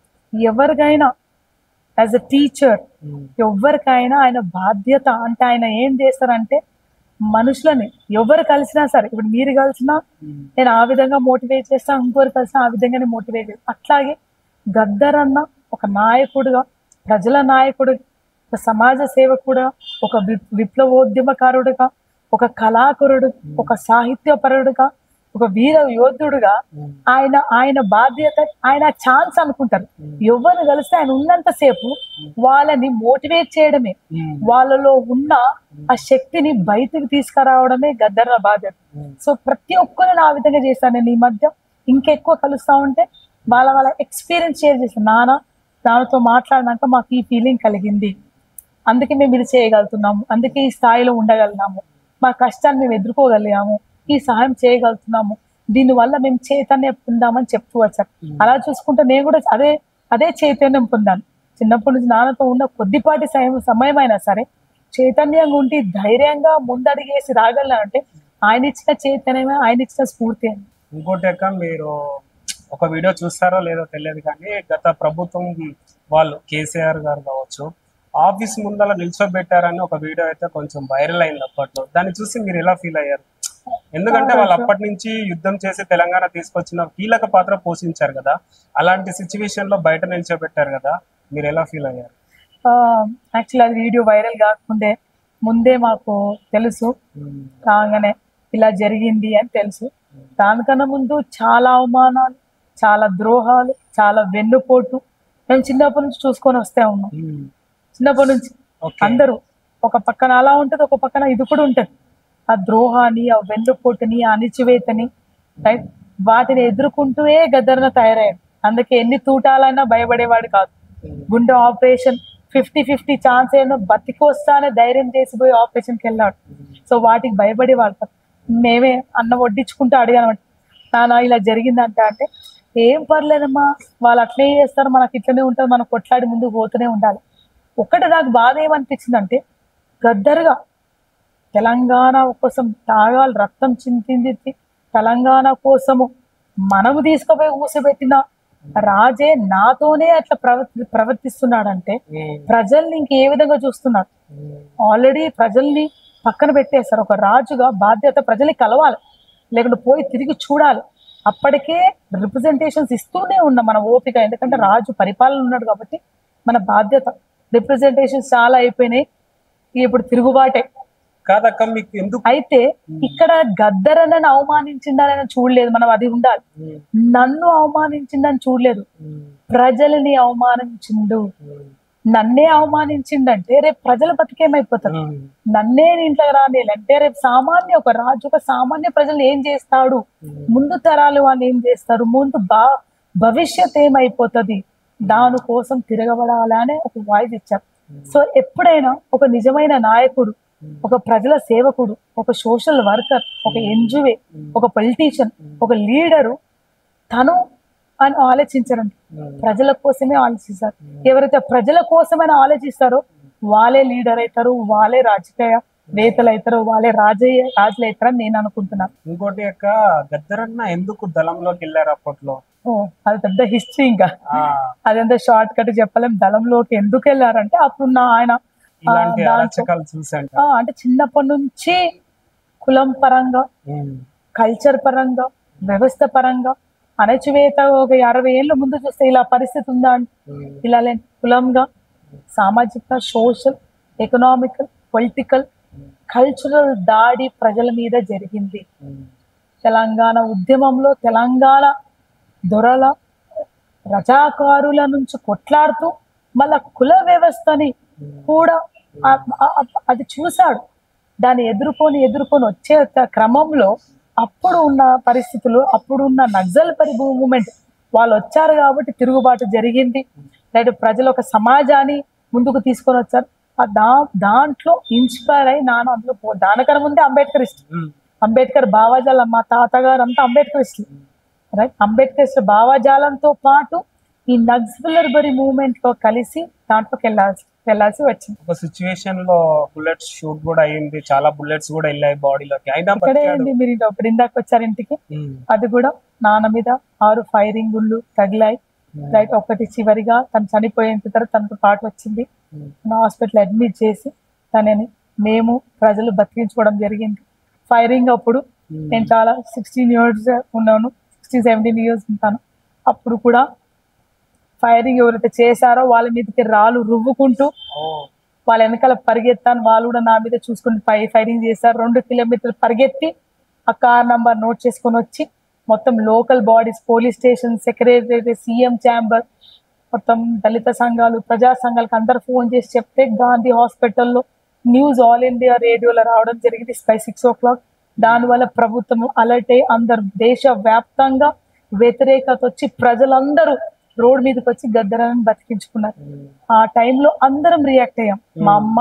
S3: ఎవరికైనా యాజ్ అ టీచర్
S2: ఉమ్,
S3: ఎవరికైనా ఆయన బాధ్యత అంటే ఆయన ఏం చేస్తారంటే మనుషులని ఎవరు కలిసినా సరే ఇప్పుడు మీరు కలిసినా
S2: ఉమ్,
S3: నేను ఆ విధంగా మోటివేట్ చేస్తాను ఇంకోరు కలిసినా ఆ విధంగానే మోటివేట్ చేస్తాను అట్లాగే గద్దరన్న ఒక నాయకుడుగా ప్రజల నాయకుడు ఒక సమాజ సేవకుడుగా ఒక వి- విప్లవోద్యమకారుడుగా ఒక కళాకారుడు ఒక సాహిత్యపరుడుగా ఒక వీర యోధుడుగా
S2: ఉమ్,
S3: ఆయన ఆయన బాధ్యత ఆయన ఛాన్స్ అనుకుంటారు ఎవరిని కలిస్తే ఆయన ఉన్నంత సేపు వాళ్ళని మోటివేట్ చేయడమే
S2: ఉమ్,
S3: వాళ్ళలో ఉన్న ఆ శక్తిని బయటకు తీసుకురావడమే గద్దర బాధ్యత
S2: ఉమ్.
S3: సో ప్రతి ఒక్కరిని ఆ విధంగా చేస్తాను నేను ఈ మధ్య ఇంకెక్కువ కలుస్తా ఉంటే వాళ్ళ వాళ్ళ ఎక్స్పీరియన్స్ షేర్ చేస్తాను నాన్న నాన్నతో మాట్లాడినాక మాకు ఈ ఫీలింగ్ కలిగింది అందుకే మేము ఇది చేయగలుగుతున్నాము అందుకే ఈ స్థాయిలో ఉండగలిగినాము మా కష్టాన్ని మేము ఎదుర్కోగలిగాము ఈ సహాయం చేయగలుగుతున్నాము దీనివల్ల మేము చైతన్యం పొందామని చెప్తూ వచ్చారు అలా చూసుకుంటే నేను కూడా అదే అదే చైతన్యం పొందాను చిన్నప్పటి నుంచి నాన్నతో ఉన్న కొద్దిపాటి సమయం సమయం అయినా సరే చైతన్యంగా ఉండి ధైర్యంగా ముందడిగేసి రాగలనంటే ఆయన ఇచ్చిన చైతన్యమే ఆయన ఇచ్చిన స్ఫూర్తి అని
S2: ఇంకోటి అక్క మీరు ఒక వీడియో చూస్తారో లేదో తెలియదు కానీ గత ప్రభుత్వం వాళ్ళు కేసీఆర్ గారు కావచ్చు ఆఫీస్ ముందర నిల్చోబెట్టారని ఒక వీడియో అయితే కొంచెం వైరల్ అయింది అప్పట్లో దాన్ని చూసి మీరు ఎలా ఫీల్ అయ్యారు ఎందుకంటే వాళ్ళు అప్పటి నుంచి యుద్ధం చేసి తెలంగాణ తీసుకొచ్చిన కీలక పాత్ర పోషించారు కదా అలాంటి సిచ్యువేషన్ లో బయట నిల్చోబెట్టారు కదా మీరు ఎలా ఫీల్ అయ్యారు
S3: యాక్చువల్లీ అది వీడియో వైరల్ కాకముందే ముందే మాకు తెలుసు రాగానే ఇలా జరిగింది అని తెలుసు దానికన్నా ముందు చాలా అవమానాలు చాలా ద్రోహాలు చాలా వెన్నుపోటు మేము చిన్నప్పటి నుంచి చూసుకొని వస్తే ఉన్నాం చిన్నప్పటి నుంచి
S2: ఓకే
S3: అందరూ ఒక పక్కన అలా ఉంటది ఒక పక్కన ఇది కూడా ఉంటది ఆ ద్రోహాన్ని ఆ వెన్నుపోటుని ఆ అణిచివేతని రైట్ వాటిని ఎదుర్కొంటూనే గద్దరన తయారయ్యాడు అందుకే ఎన్ని తూటాలైనా భయపడేవాడు కాదు గుండె ఆపరేషన్ ఫిఫ్టీ ఫిఫ్టీ ఛాన్స్ అయినా బతికి వస్తానే ధైర్యం చేసి పోయి ఆపరేషన్కి వెళ్ళాడు సో వాటికి భయపడేవాడు కాదు మేమే అన్నం వడ్డించుకుంటూ అడిగానమాట నాన్న ఇలా జరిగిందంట అంటే ఏం పర్లేదమ్మా వాళ్ళు అట్లే చేస్తారు మనకి ఇట్లనే ఉంటుంది మనం కొట్లాడి ముందుకు పోతూనే ఉండాలి ఒక్కటి నాకు బాధ ఏమనిపించిందంటే గద్దరుగా తెలంగాణ కోసం తాగాలి రక్తం చింతింది తెలంగాణ కోసము మనము తీసుకుపోయి కూసబెట్టిన రాజే నాతోనే అట్లా ప్రవర్తి ప్రవర్తిస్తున్నాడంటే ప్రజల్ని ఇంకే విధంగా చూస్తున్నాడు ఆల్రెడీ ప్రజల్ని పక్కన పెట్టేస్తారు ఒక రాజుగా బాధ్యత ప్రజల్ని కలవాలి లేకుంటే పోయి తిరిగి చూడాలి అప్పటికే రిప్రజెంటేషన్స్ ఇస్తూనే ఉన్నాం మన ఓపిక ఎందుకంటే రాజు పరిపాలన ఉన్నాడు కాబట్టి మన బాధ్యత రిప్రజెంటేషన్స్ చాలా అయిపోయినాయి ఇప్పుడు తిరుగుబాటే
S2: కాదక్క మీకు ఎందుకు
S3: అయితే ఇక్కడ గద్దరనని అవమానించిందని చూడలేదు మనం అది ఉండాలి నన్ను అవమానించిందని చూడలేదు ప్రజలని అవమానించిండు నన్నే అవమానించిండంటే రేపు ప్రజల బతికేమైపోతారు నన్నే ఇంట్లో రానిలంటే రేపు సామాన్య ఒక రాజు ఒక సామాన్య ప్రజలు ఏం చేస్తాడు ముందు తరాలు వాళ్ళు ఏం చేస్తారు ముందు బా భవిష్యత్ ఏమైపోతుంది దానికోసం తిరగబడాలి అనే ఒక వాయిస్ ఇచ్చారు సో ఎప్పుడైనా ఒక నిజమైన నాయకుడు ఒక ప్రజల సేవకుడు ఒక సోషల్ వర్కర్ ఒక ఎన్జిఓ ఒక పొలిటీషియన్ ఒక లీడరు తను అని ఆలోచించరండి ప్రజల కోసమే ఆలోచిస్తారు ఎవరైతే ప్రజల కోసమైనా ఆలోచిస్తారో వాళ్ళే లీడర్ అవుతారు వాళ్ళే రాజకీయ వేత్తలు అవుతారు వాళ్ళే రాజయ్య రాజులు అవుతారని నేను అనుకుంటున్నాను
S2: ఇంకోటి యొక్క గద్దరన్న ఎందుకు దళంలోకి వెళ్ళారు అప్పట్లో
S3: ఓ, అది పెద్ద హిస్టరీ ఇంకా
S2: ఆ
S3: అదంతా షార్ట్ కట్ చెప్పలేం దళంలోకి ఎందుకు వెళ్ళారంటే అప్పుడున్న ఆయన
S2: ఇలాంటి
S3: దాంట్లో-
S2: అరాచకాలు చూసాంట
S3: ఆ, అంటే చిన్నప్పటి నుంచి కులం పరంగా కల్చర్ పరంగా వ్యవస్థ పరంగా అణచివేత ఒక అరవై ఏళ్ళ ముందు చూస్తే ఇలా పరిస్థితి ఉందా అంటే ఇలా లేదు కులంగా సామాజిక సోషల్ ఎకనామికల్ పొలిటికల్ కల్చరల్ దాడి ప్రజల మీద జరిగింది తెలంగాణ ఉద్యమంలో తెలంగాణ దొరల రజాకారుల నుంచి కొట్లాడుతూ మళ్ళా కుల వ్యవస్థని కూడా ఆ- ఆ- ఆ- అది చూశాడు దాన్ని ఎదుర్కొని ఎదుర్కొని వచ్చే త- క్రమంలో అప్పుడు ఉన్న పరిస్థితులు అప్పుడు ఉన్న నక్సల్ పరి మూమెంట్ వాళ్ళు వచ్చారు కాబట్టి తిరుగుబాటు జరిగింది లేదా ప్రజలు ఒక సమాజాన్ని ముందుకు తీసుకొని వచ్చారు ఆ దా దాంట్లో ఇన్స్పైర్ అయి నాన్న అందులో పో- దానికన్నా ముందే అంబేద్కర్ ఇష్టం అంబేద్కర్ భావజాలం మా తాతగారు అంతా అంబేద్కర్ ఇష్టం రైట్ అంబేద్కర్ ఇష్ట భావజాలంతో పాటు ఈ నక్సలర్ బరి మూవ్మెంట్ లో కలిసి దాంట్లోకి వెళ్ళాల్సి వెళ్ళాల్సి వచ్చింది
S2: ఒక సిచ్యువేషన్ లో బుల్లెట్స్ షూట్ కూడా అయ్యింది చాలా బుల్లెట్స్ కూడా వెళ్ళాయి బాడీలోకి అయినా
S3: ఇక్కడే
S2: బతికాడు.
S3: ఉంది మీరు ఇంత- ఇప్పుడు ఇందాక వచ్చారు ఇంటికి
S2: ఉమ్.
S3: అది కూడా నాన్న మీద ఆరు ఫైరింగ్ గుళ్ళు తగిలాయి రైట్ ఒకటి చివరిగా తను చనిపోయిన తర్వాత తనతో పాటు వచ్చింది
S2: ఉమ్.
S3: నా హాస్పిటల్ అడ్మిట్ చేసి తనని మేము ప్రజలు బతికించుకోవడం జరిగింది ఫైరింగ్ అప్పుడు
S2: ఉమ్.
S3: నేను చాలా సిక్స్టీన్ ఇయర్స్ ఉన్నాను సిక్స్టీన్ సెవెంటీన్ ఇయర్స్ ఉంటాను అప్పుడు కూడా ఫైరింగ్ ఎవరైతే చేశారో వాళ్ళ మీదకి రాళ్ళు రువ్వుకుంటూ
S2: ఓ.
S3: వాళ్ళ వెనకాల పరిగెత్తాను వాళ్ళు కూడా నా మీద చూసుకుని ఫై ఫైరింగ్ చేశారు రెండు కిలోమీటర్లు పరిగెత్తి ఆ కార్ నంబర్ నోట్ చేసుకొని వచ్చి మొత్తం local bodies police station secretary CM chamber మొత్తం దళిత సంఘాలు ప్రజా సంఘాలకు అందరు ఫోన్ చేసి చెప్తే గాంధీ హాస్పిటల్లో న్యూస్ ఆల్ ఇండియా రేడియోలో రావడం జరిగింది బై సిక్స్ ఓ క్లాక్ దానివల్ల ప్రభుత్వం అలర్ట్ అయ్యి అందరు దేశ వ్యాప్తంగా వ్యతిరేకత వచ్చి ప్రజలందరూ రోడ్ మీదకి వచ్చి గద్దరాన్ని బతికించుకున్నారు
S2: ఉమ్.
S3: ఆ టైంలో అందరం రియాక్ట్ అయ్యాం మా అమ్మ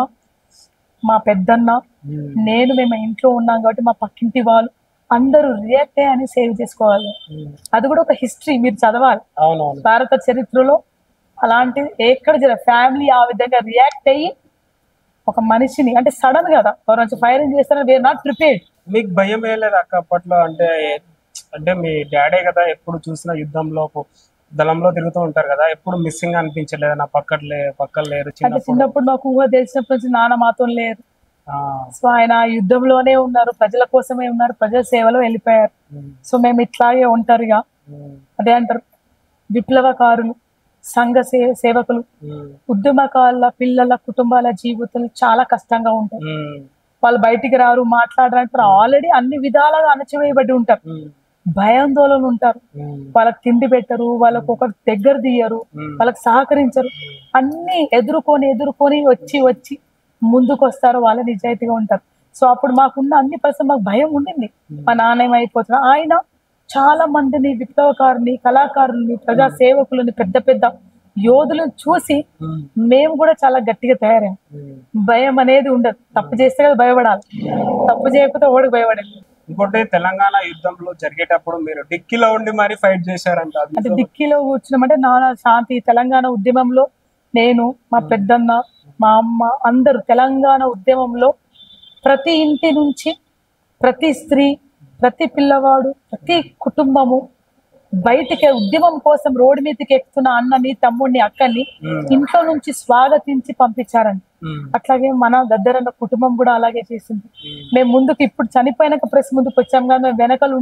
S3: మా పెద్దన్న
S2: ఉమ్.
S3: నేను మేము ఇంట్లో ఉన్నాం కాబట్టి మా పక్కింటి వాళ్ళు అందరూ రియాక్ట్ అయ్యి సేవ్ చేసుకోవాలి
S2: ఉమ్.
S3: అది కూడా ఒక హిస్టరీ మీరు చదవాలి
S2: అవునవును
S3: భారత చరిత్రలో అలాంటిది ఎక్కడ జర ఫ్యామిలీ ఆ విధంగా రియాక్ట్ అయ్యి ఒక మనిషిని అంటే సడన్ కదా ఎవరైనా ఫైరింగ్ చేస్తారని వేర్ నాట్ ప్రిపేర్డ్
S2: మీకు భయం వేయలేదు అక్క అప్పట్లో అంటే అంటే మీ డాడే కదా ఎప్పుడు చూసినా యుద్ధంలో పు- దళంలో తిరుగుతూ ఉంటారు కదా ఎప్పుడు మిస్సింగ్ అనిపించలేదు నా పక్కన లే పక్కన లేరు
S3: అంటే
S2: చిన్నప్పుడు
S3: చిన్నప్పుడు నాకు ఊహ తెలిసినప్పటి నుంచి నాన్న మాతో లేరు
S2: ఆ,
S3: సో ఆయన ఆ యుద్ధంలోనే ఉన్నారు ప్రజల కోసమే ఉన్నారు ప్రజల సేవలో వెళ్ళిపోయారు
S2: ఉమ్,
S3: సో మేము ఇట్లాగే ఒంటరిగా
S2: ఉమ్,
S3: అదే అంటారు విప్లవకారులు సంఘ సే సేవకులు
S2: ఉమ్,
S3: ఉద్యమకాల పిల్లల కుటుంబాల జీవితాలు చాలా కష్టంగా ఉంటాయి
S2: ఉమ్,
S3: వాళ్ళు బయటికి రారు మాట్లాడరంటారు ఆల్రెడీ అన్ని విధాలుగా అణచివేయబడి ఉంటారు
S2: ఉమ్,
S3: భయాందోళన ఉంటారు
S2: ఉమ్,
S3: వాళ్ళకి తిండి పెట్టరు వాళ్ళకు ఒకరు దగ్గర తీయరు
S2: ఉమ్,
S3: వాళ్ళకి సహకరించరు అన్ని ఎదుర్కొని ఎదుర్కొని వచ్చి వచ్చి ముందుకు వస్తారు వాళ్ళ నిజాయితీగా ఉంటారు సో అప్పుడు మాకున్న అన్ని పరిస్థితులు మాకు భయం ఉండింది మా నాన్న ఏమైపోతున్నా ఆయన చాలా మందిని విప్లవకారుని కళాకారుల్ని ప్రజా సేవకులని పెద్ద పెద్ద యోధులను చూసి
S2: ఉమ్,
S3: మేము కూడా చాలా గట్టిగా తయారయ్యాం
S2: ఉమ్.
S3: భయం అనేది ఉండదు తప్పు చేస్తే కదా భయపడాలి తప్పు చేయకపోతే ఓడికి భయపడాలి
S2: ఇంకోటి తెలంగాణ యుద్ధంలో జరిగేటప్పుడు మీరు డిక్కీలో ఉండి మరి ఫైట్ చేశారంట అది
S3: అంటే డిక్కీలో కూర్చున్నామంటే నాన్న శాంతి తెలంగాణ ఉద్యమంలో నేను మా పెద్దన్న మా అమ్మ అందరూ తెలంగాణ ఉద్యమంలో ప్రతి ఇంటి నుంచి ప్రతి స్త్రీ ప్రతి పిల్లవాడు ప్రతి కుటుంబము బయటికి ఉద్యమం కోసం రోడ్డు మీదకి ఎక్కుతున్న అన్నని తమ్ముడిని అక్కని
S2: ఉమ్,
S3: ఇంట్లో నుంచి స్వాగతించి పంపించారండి
S2: ఉమ్,
S3: అట్లాగే మన గద్దరన్న కుటుంబం కూడా అలాగే చేసింది
S2: ఉమ్,
S3: మేము ముందుకు ఇప్పుడు చనిపోయినాక ప్రెస్ ముందుకు వచ్చాం కానీ మేము వెనకలు ఉండి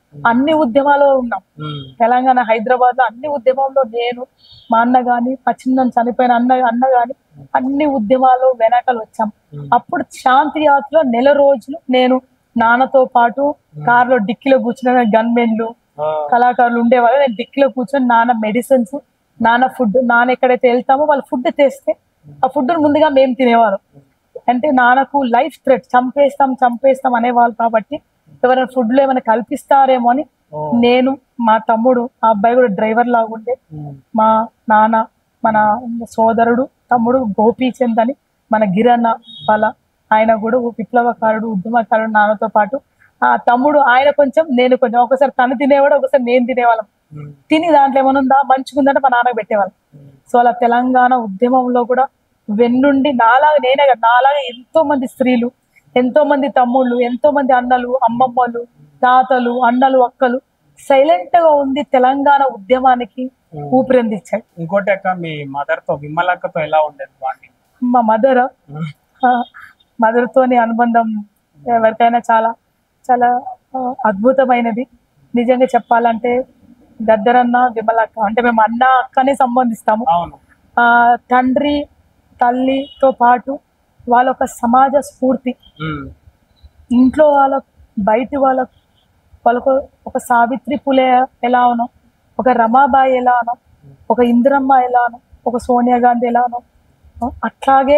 S3: అన్ని ఉద్యమాల్లో ఉన్నాం
S2: ఉమ్,
S3: తెలంగాణ హైదరాబాద్ లో అన్ని ఉద్యమంలో నేను మా అన్న గాని మా చిన్న చనిపోయిన అన్న అన్న గాని అన్ని ఉద్యమాలు వెనకలు వచ్చాం
S2: ఉమ్.
S3: అప్పుడు శాంతి యాత్రలో నెల రోజులు నేను నాన్నతో పాటు కారులో డిక్కీలో కూర్చున్న గన్మెన్లు
S2: ఆ,
S3: కళాకారులు ఉండేవాళ్ళు నేను డిక్కీలో కూర్చొని నాన్న మెడిసిన్స్ నాన్న ఫుడ్ నాన్న ఎక్కడైతే వెళ్తామో వాళ్ళు ఫుడ్ తెస్తే ఆ ఫుడ్ ముందుగా మేము తినేవాళ్ళం అంటే నాన్నకు లైఫ్ థ్రెట్ చంపేస్తాం చంపేస్తాం అనేవాళ్ళు కాబట్టి ఎవరైనా ఫుడ్ లో ఏమైనా కల్పిస్తారేమో అని
S2: ఓ,
S3: నేను మా తమ్ముడు ఆ అబ్బాయి కూడా డ్రైవర్ లాగా ఉండే
S2: ఉమ్,
S3: మా నాన్న మన సోదరుడు తమ్ముడు గోపీచంద్ అని మన గిరన్న వాళ్ళ ఆయన కూడా ఓ విప్లవకారుడు ఉద్యమకారుడు నాన్నతో పాటు ఆ తమ్ముడు ఆయన కొంచెం నేను కొంచెం ఒకసారి తను తినేవాడు ఒకసారి నేను తినేవాళ్ళం
S2: ఉమ్,
S3: తిని దాంట్లో ఏమైనా ఉందా మంచిగుందంటే మా నాన్నకు పెట్టేవాళ్ళం
S2: ఉమ్.
S3: సో అలా తెలంగాణ ఉద్యమంలో కూడా వెన్నుండి నాలాగా నేనే కాదు నాలాగా ఎంతో మంది స్త్రీలు ఎంతో మంది తమ్ముళ్ళు ఎంతో మంది అన్నలు అమ్మమ్మలు తాతలు అన్నలు అక్కలు సైలెంట్ గా ఉంది తెలంగాణ ఉద్యమానికి ఊపిరందించాడు
S2: ఇంకోటి అక్క మీ మదర్ తో విమలక్కతో ఎలా ఉండేది బాండింగ్
S3: మా మదర్ మదర్ తోని అనుబంధం ఎవరికైనా చాలా చాలా ఆ, అద్భుతమైనది నిజంగా చెప్పాలంటే గద్దరన్న విమలక్క అంటే మేము అన్న అక్కనే సంబంధిస్తాము
S2: అవును
S3: ఆ తండ్రి తల్లితో పాటు వాళ్ళ ఒక సమాజ స్ఫూర్తి
S2: ఉమ్,
S3: ఇంట్లో వాళ్ళ బయటి వాళ్ళ వాళ్ళకు ఒక సావిత్రి పులే ఎలానో ఒక రమాబాయి ఎలానో ఒక ఇందిరమ్మ ఎలానో ఒక సోనియా గాంధీ ఎలానో అట్లాగే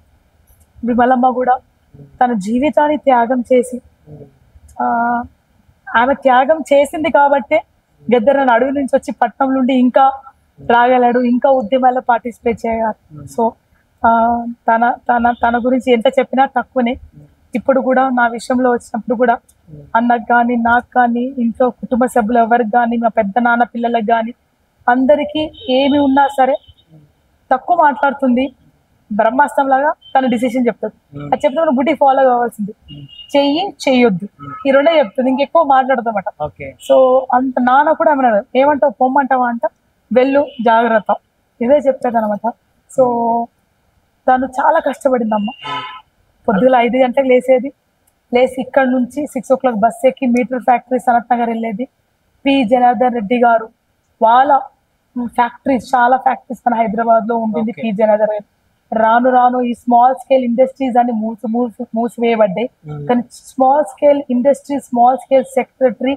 S3: విమలమ్మ కూడా తన జీవితాన్ని త్యాగం చేసి
S2: ఉమ్,
S3: ఆ ఆమె త్యాగం చేసింది కాబట్టే గద్దరని అడవి నుంచి వచ్చి పట్నం నుండి ఇంకా రాగలడు ఇంకా ఉద్యమాల్లో పార్టిసిపేట్ చేయగలరు సో ఆ, తన తన తన గురించి ఎంత చెప్పినా తక్కువనే ఇప్పుడు కూడా నా విషయంలో వచ్చినప్పుడు కూడా అన్నకు కానీ నాకు కానీ ఇంట్లో కుటుంబ సభ్యులు ఎవరికి కానీ మా పెద్ద నాన్న పిల్లలకు కానీ అందరికీ ఏమి ఉన్నా సరే తక్కువ మాట్లాడుతుంది బ్రహ్మాస్త్రం లాగా తన డిసిషన్ చెప్తుంది అది చెప్తే మనం గుడి ఫాలో కావాల్సింది చెయ్యి చెయ్యొద్దు ఈ రెండే చెప్తుంది ఇంకెక్కువ మాట్లాడతామట
S2: ఓకే
S3: సో అంత నాన్న కూడా ఏమన్నాడు ఏమంటావు పొమ్మంటావా అంట వెళ్ళు జాగ్రత్త ఇదే చెప్తాడు అనమాట సో తను చాలా కష్టపడిందమ్మ పొద్దుల ఐదు గంటలకు లేసేది లేచి ఇక్కడ నుంచి సిక్స్ ఓ క్లాక్ బస్ ఎక్కి మీటర్ ఫ్యాక్టరీ సనత్ నగర్ వెళ్ళేది పి జనార్దన్ రెడ్డి గారు వాళ్ళ ఫ్యాక్టరీస్ చాలా ఫ్యాక్టరీస్ మన హైదరాబాద్ లో ఉంటుంది
S2: Okay.
S3: పి జనార్దన్ రెడ్డి రాను రాను ఈ స్మాల్ స్కేల్ ఇండస్ట్రీస్ అని మూసి మూసి మూసివేయబడ్డాయి
S2: Mm.
S3: కానీ small scale industry small scale secretary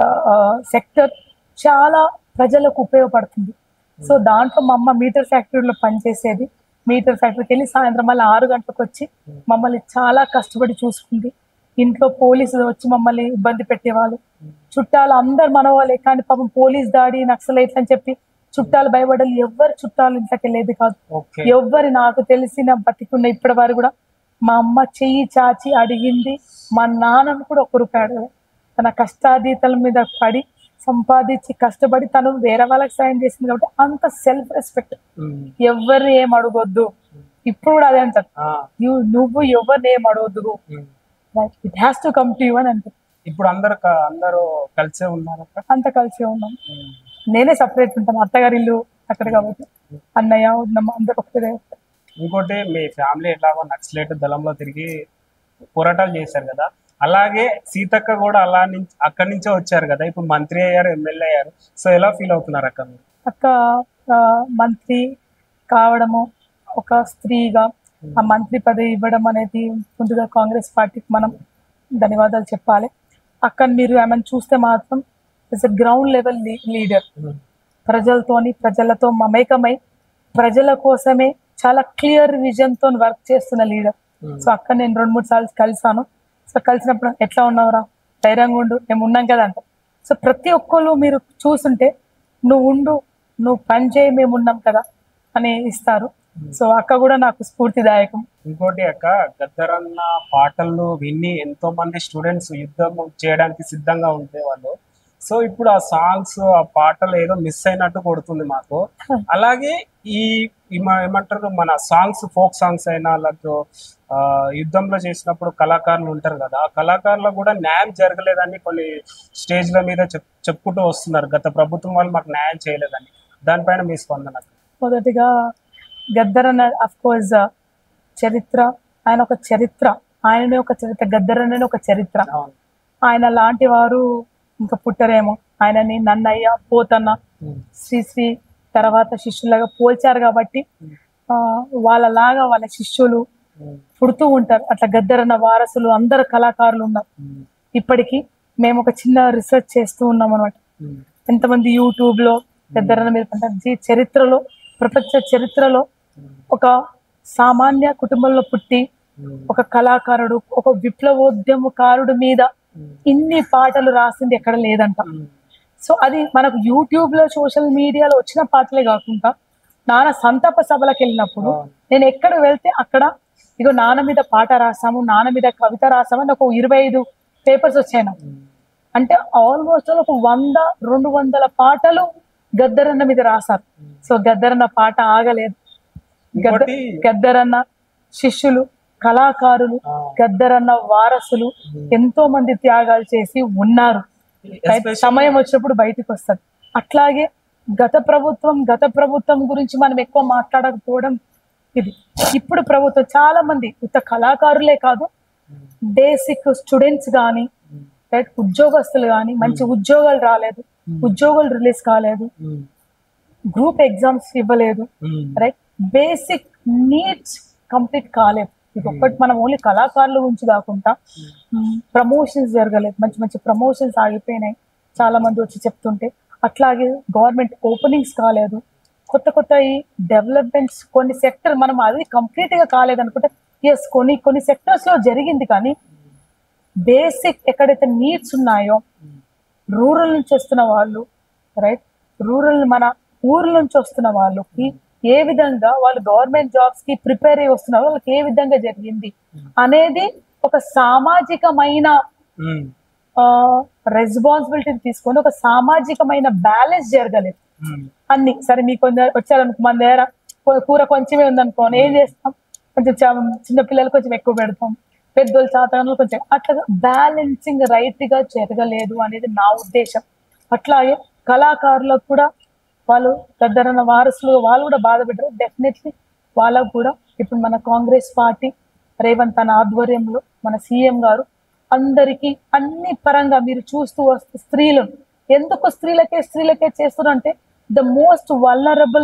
S3: sector చాలా ప్రజలకు ఉపయోగపడుతుంది సో దాంట్లో మా అమ్మ మీటర్ ఫ్యాక్టరీలో పనిచేసేది మీటర్ ఫ్యాక్టరీకి వెళ్ళి సాయంత్రం మళ్ళీ ఆరు గంటలకు వచ్చి మమ్మల్ని చాలా కష్టపడి చూసుకుంది ఇంట్లో పోలీసులు వచ్చి మమ్మల్ని ఇబ్బంది పెట్టేవాళ్ళు చుట్టాలు అందరు మన వాళ్ళే కానీ పాపం పోలీస్ దాడి నక్సలైట్లు అని చెప్పి చుట్టాలు భయపడాలి ఎవరు చుట్టాలు ఇంట్లోకి వెళ్ళేది కాదు
S2: ఓకే
S3: ఎవ్వరి నాకు తెలిసిన బతికున్న ఇప్పటి వారు కూడా మా అమ్మ చెయ్యి చాచి అడిగింది మా నాన్నను కూడా ఒక్క రూపాయి అడగలేదు తన కష్టాతీతల మీద పడి సంపాదించి కష్టపడి తను వేరే వాళ్ళకి సాయం చేసింది కాబట్టి అంత సెల్ఫ్ రెస్పెక్ట్
S2: ఉమ్,
S3: ఎవరిని ఏం అడగొద్దు ఇప్పుడు కూడా అదే అంటారు
S2: ఆ,
S3: నువ్వు నువ్వు ఎవరిని ఏం అడగొద్దు
S2: um.
S3: It has to come to you అని అంటారు
S2: ఇప్పుడు అందరు క- అందరూ కలిసే ఉన్నారక్క
S3: అంత కలిసి ఉన్నాం
S2: ఉమ్,
S3: నేనే సపరేట్ ఉంటాను అత్తగారి ఇల్లు అక్కడ కాబట్టి అన్నయ్య వదినమ్మ అందరు ఒకటే
S2: ఇంకోటి మీ ఫ్యామిలీ ఎలాగో నక్సలేట్ దళంలో తిరిగి పోరాటాలు చేశారు కదా అలాగే సీతక్క కూడా అలా నుంచి అక్కడి నుంచే వచ్చారు కదా ఇప్పుడు మంత్రి అయ్యారు ఎమ్మెల్యే అయ్యారు సో ఎలా ఫీల్ అవుతున్నారు అక్క మీరు
S3: అక్క ఆ, మంత్రి కావడము ఒక స్త్రీగా ఆ మంత్రి పదవి ఇవ్వడం అనేది ముందుగా కాంగ్రెస్ పార్టీకి మనం ధన్యవాదాలు చెప్పాలి అక్కడ మీరు ఆమెను చూస్తే మాత్రం is a ground level leader ప్రజలతోని ప్రజలతో మమేకమై ప్రజల కోసమే చాలా క్లియర్ విజన్ తో వర్క్ చేస్తున్న లీడర్ సో అక్కడ నేను రెండు మూడు సార్లు కలిసాను సో కలిసినప్పుడు ఎట్లా ఉన్నావురా ధైర్యంగా ఉండు మేము ఉన్నాం కదా అంట సో ప్రతి ఒక్కరు మీరు చూస్తుంటే నువ్వు ఉండు నువ్వు పని చేయి మేము ఉన్నాం కదా అని ఇస్తారు సో అక్క కూడా నాకు స్ఫూర్తిదాయకం
S2: ఇంకోటి అక్క గద్దరన్న పాటలు విని ఎంతో మంది స్టూడెంట్స్ యుద్ధం చేయడానికి సిద్ధంగా ఉండేవాళ్ళు సో ఇప్పుడు ఆ సాంగ్స్ ఆ పాటలు ఏదో మిస్ అయినట్టు కొడుతుంది మాకు అలాగే ఈ ఈ మ- ఏమంటారు మన సాంగ్స్ ఫోక్ సాంగ్స్ అయినా లేకపోతే ఆ, యుద్ధంలో చేసినప్పుడు కళాకారులు ఉంటారు కదా ఆ కళాకారులకు కూడా న్యాయం జరగలేదని కొన్ని స్టేజ్ల మీద చెప్ చెప్పుకుంటూ వస్తున్నారు గత ప్రభుత్వం వాళ్ళు మాకు న్యాయం చేయలేదని దానిపైన మీ స్పందన
S3: మొదటిగా గద్దర్ అన్న అఫ్ కోర్స్ చరిత్ర ఆయన ఒక చరిత్ర ఆయననే ఒక చరిత్ర గద్దర్ అనేది ఒక చరిత్ర
S2: అవును
S3: ఆయన లాంటి వారు ఇంకా పుట్టరేమో ఆయనని నన్నయ్య పోతన్న శ్రీశ్రీ తర్వాత శిష్యులాగా పోల్చారు కాబట్టి ఆ, వాళ్ళలాగా వాళ్ళ శిష్యులు పుడుతూ ఉంటారు అట్లా గద్దరన్న వారసులు అందరు కళాకారులు ఉన్నారు ఇప్పటికీ మేము ఒక చిన్న రీసెర్చ్ చేస్తూ ఉన్నాం అనమాట ఎంతమంది యూట్యూబ్ లో గద్దరన్న మీద పడ్డారు. జీ చరిత్రలో ప్రపంచ చరిత్రలో ఒక సామాన్య కుటుంబంలో పుట్టి ఒక కళాకారుడు ఒక విప్లవోద్యమకారుడు మీద ఇన్ని పాటలు రాసింది ఎక్కడ లేదంట సో అది మనకు యూట్యూబ్ లో సోషల్ మీడియాలో వచ్చిన పాటలే కాకుండా నాన్న సంతాప సభలకు వెళ్ళినప్పుడు నేను ఎక్కడ వెళ్తే అక్కడ ఇగో నాన్న మీద పాట రాసాము నాన్న మీద కవిత రాసాము అని ఒక ఇరవై ఐదు పేపర్స్ వచ్చాయి నాకు అంటే ఆల్మోస్ట్ ఒక వంద రెండు వందల పాటలు గద్దరన్న మీద రాశారు సో గద్దరన్న పాట ఆగలేదు గద్ద
S2: ఇంకోటి
S3: గద్దరన్న శిష్యులు కళాకారులు గద్దరన్న వారసులు ఎంతో మంది త్యాగాలు చేసి ఉన్నారు
S2: especially-
S3: సమయం వచ్చినప్పుడు బయటికి వస్తుంది అట్లాగే గత ప్రభుత్వం గత ప్రభుత్వం గురించి మనం ఎక్కువ మాట్లాడకపోవడం ఇది ఇప్పుడు ప్రభుత్వం చాలా మంది ఉత్త కళాకారులే కాదు బేసిక్ స్టూడెంట్స్ కానీ రైట్ ఉద్యోగస్తులు కానీ మంచి ఉద్యోగాలు రాలేదు ఉద్యోగాలు రిలీజ్ కాలేదు గ్రూప్ ఎగ్జామ్స్ ఇవ్వలేదు రైట్ బేసిక్ నీడ్స్ కంప్లీట్ కాలేదు ఇది ఒక్కటి మనం ఓన్లీ కళాకారుల గురించి కాకుండా ప్రమోషన్స్ జరగలేదు మంచి మంచి ప్రమోషన్స్ ఆగిపోయినాయి చాలా మంది వచ్చి చెప్తుంటే అట్లాగే గవర్నమెంట్ ఓపెనింగ్స్ కాలేదు కొత్త కొత్త ఈ డెవలప్మెంట్స్ కొన్ని సెక్టర్ మనం అది కంప్లీట్ గా కాలేదు అనుకుంటే ఎస్ కొన్ని కొన్ని సెక్టర్స్ లో జరిగింది కానీ బేసిక్ ఎక్కడైతే నీడ్స్ ఉన్నాయో రూరల్ నుంచి వస్తున్న వాళ్ళు రైట్ రూరల్ మన ఊర్ల నుంచి వస్తున్న వాళ్ళకి ఏ విధంగా వాళ్ళు గవర్నమెంట్ జాబ్స్ కి ప్రిపేర్ అయ్యి వస్తున్నారు వాళ్ళకి ఏ విధంగా జరిగింది అనేది ఒక సామాజికమైన రెస్పాన్సిబిలిటీని తీసుకొని ఒక సామాజికమైన బ్యాలెన్స్ జరగలేదు అన్ని సరే మీకు కొందరు వచ్చారనుకో మన దగ్గర కూ- కూర కొంచెమే ఉందనుకోని ఏం చేస్తాం కొంచెం చా- చిన్న పిల్లలు కొంచెం ఎక్కువ పెడతాం పెద్దోళ్ళు చాతగాను కొంచెం అట్లా బ్యాలెన్సింగ్ రైట్ గా జరగలేదు అనేది నా ఉద్దేశం అట్లాగే కళాకారులకు కూడా వాళ్ళు పెద్దరన్న వారసులు వాళ్ళు కూడా బాధపడ్డారు డెఫినెట్లీ వాళ్ళకు కూడా ఇప్పుడు మన కాంగ్రెస్ పార్టీ రేవంత్ అన్న ఆధ్వర్యంలో మన సీఎం గారు అందరికీ అన్ని పరంగా మీరు చూస్తూ వస్తే స్త్రీలు ఎందుకు స్త్రీలకే స్త్రీలకే చేస్తున్నారంటే the most vulnerable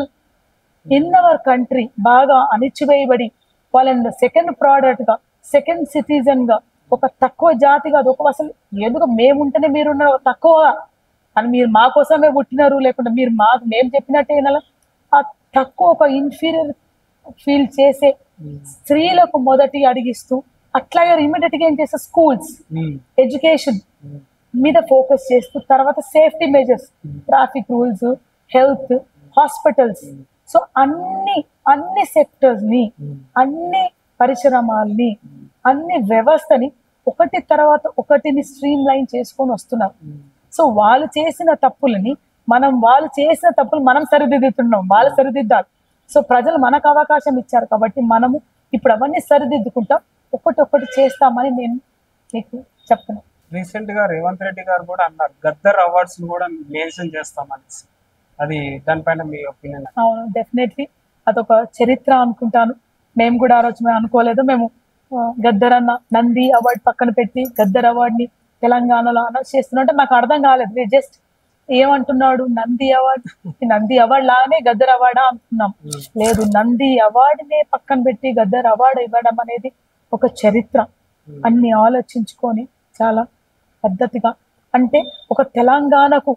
S3: in our country బాగా అణిచివేయబడి వాళ్ళని సెకండ్ ప్రోడక్ట్ గా సెకండ్ సిటిజన్ గా ఒక తక్కువ జాతి కాదు ఒక అసలు ఎందుకు మేముంటేనే మీరున్నారు తక్కువ అని మీరు మా కోసమే పుట్టినారు లేకుంటే మీరు మాకు మేము చెప్పినట్టే వినాలా ఆ తక్కువ ఒక ఇన్ఫీరియర్ ఫీల్ చేసే స్త్రీలకు మొదటి అడిగిస్తూ అట్లాగే ఇమీడియట్ గా ఏం చేస్తే స్కూల్స్ ఎడ్యుకేషన్ మీద ఫోకస్ చేస్తూ తర్వాత safety measures traffic rules health hospitals so అన్ని అన్ని సెక్టర్స్ ని అన్ని పరిశ్రమాల్ని అన్ని వ్యవస్థని ఒకటి తర్వాత ఒకటిని స్ట్రీమ్ లైన్ చేసుకొని వస్తున్నారు సో వాళ్ళు చేసిన తప్పులని మనం వాళ్ళు చేసిన తప్పులు మనం సరిదిద్దుతున్నాం వాళ్ళు సరిదిద్దాలి సో ప్రజలు మనకు అవకాశం ఇచ్చారు కాబట్టి మనము ఇప్పుడు అవన్నీ సరిదిద్దుకుంటాం ఒకటి ఒకటి చేస్తామని నేను మీకు చెప్తున్నాను
S2: రీసెంట్ గా రేవంత్ రెడ్డి గారు కూడా అన్నారు గద్దర్ అవార్డ్స్ కూడా మెన్షన్ చేస్తామనేసి అది దానిపైన మీ ఒపీనియన్
S3: అవును డెఫినెట్లీ అదొక చరిత్ర అనుకుంటాను మేము కూడా ఆ రోజు మేము అనుకోలేదు మేము ఆ, గద్దర్ అన్న నంది అవార్డు పక్కన పెట్టి గద్దర్ అవార్డుని తెలంగాణలో అనౌన్స్ చేస్తున్నట్టే నాకు అర్థం కాలేదు జస్ట్ ఏమంటున్నాడు నంది అవార్డు ఈ నంది అవార్డు లాగానే గద్దర్ అవార్డా అనుకున్నాం లేదు నంది అవార్డునే పక్కన పెట్టి గద్దర్ అవార్డు ఇవ్వడం అనేది ఒక చరిత్ర అన్ని ఆలోచించుకొని చాలా పద్ధతిగా అంటే ఒక తెలంగాణకు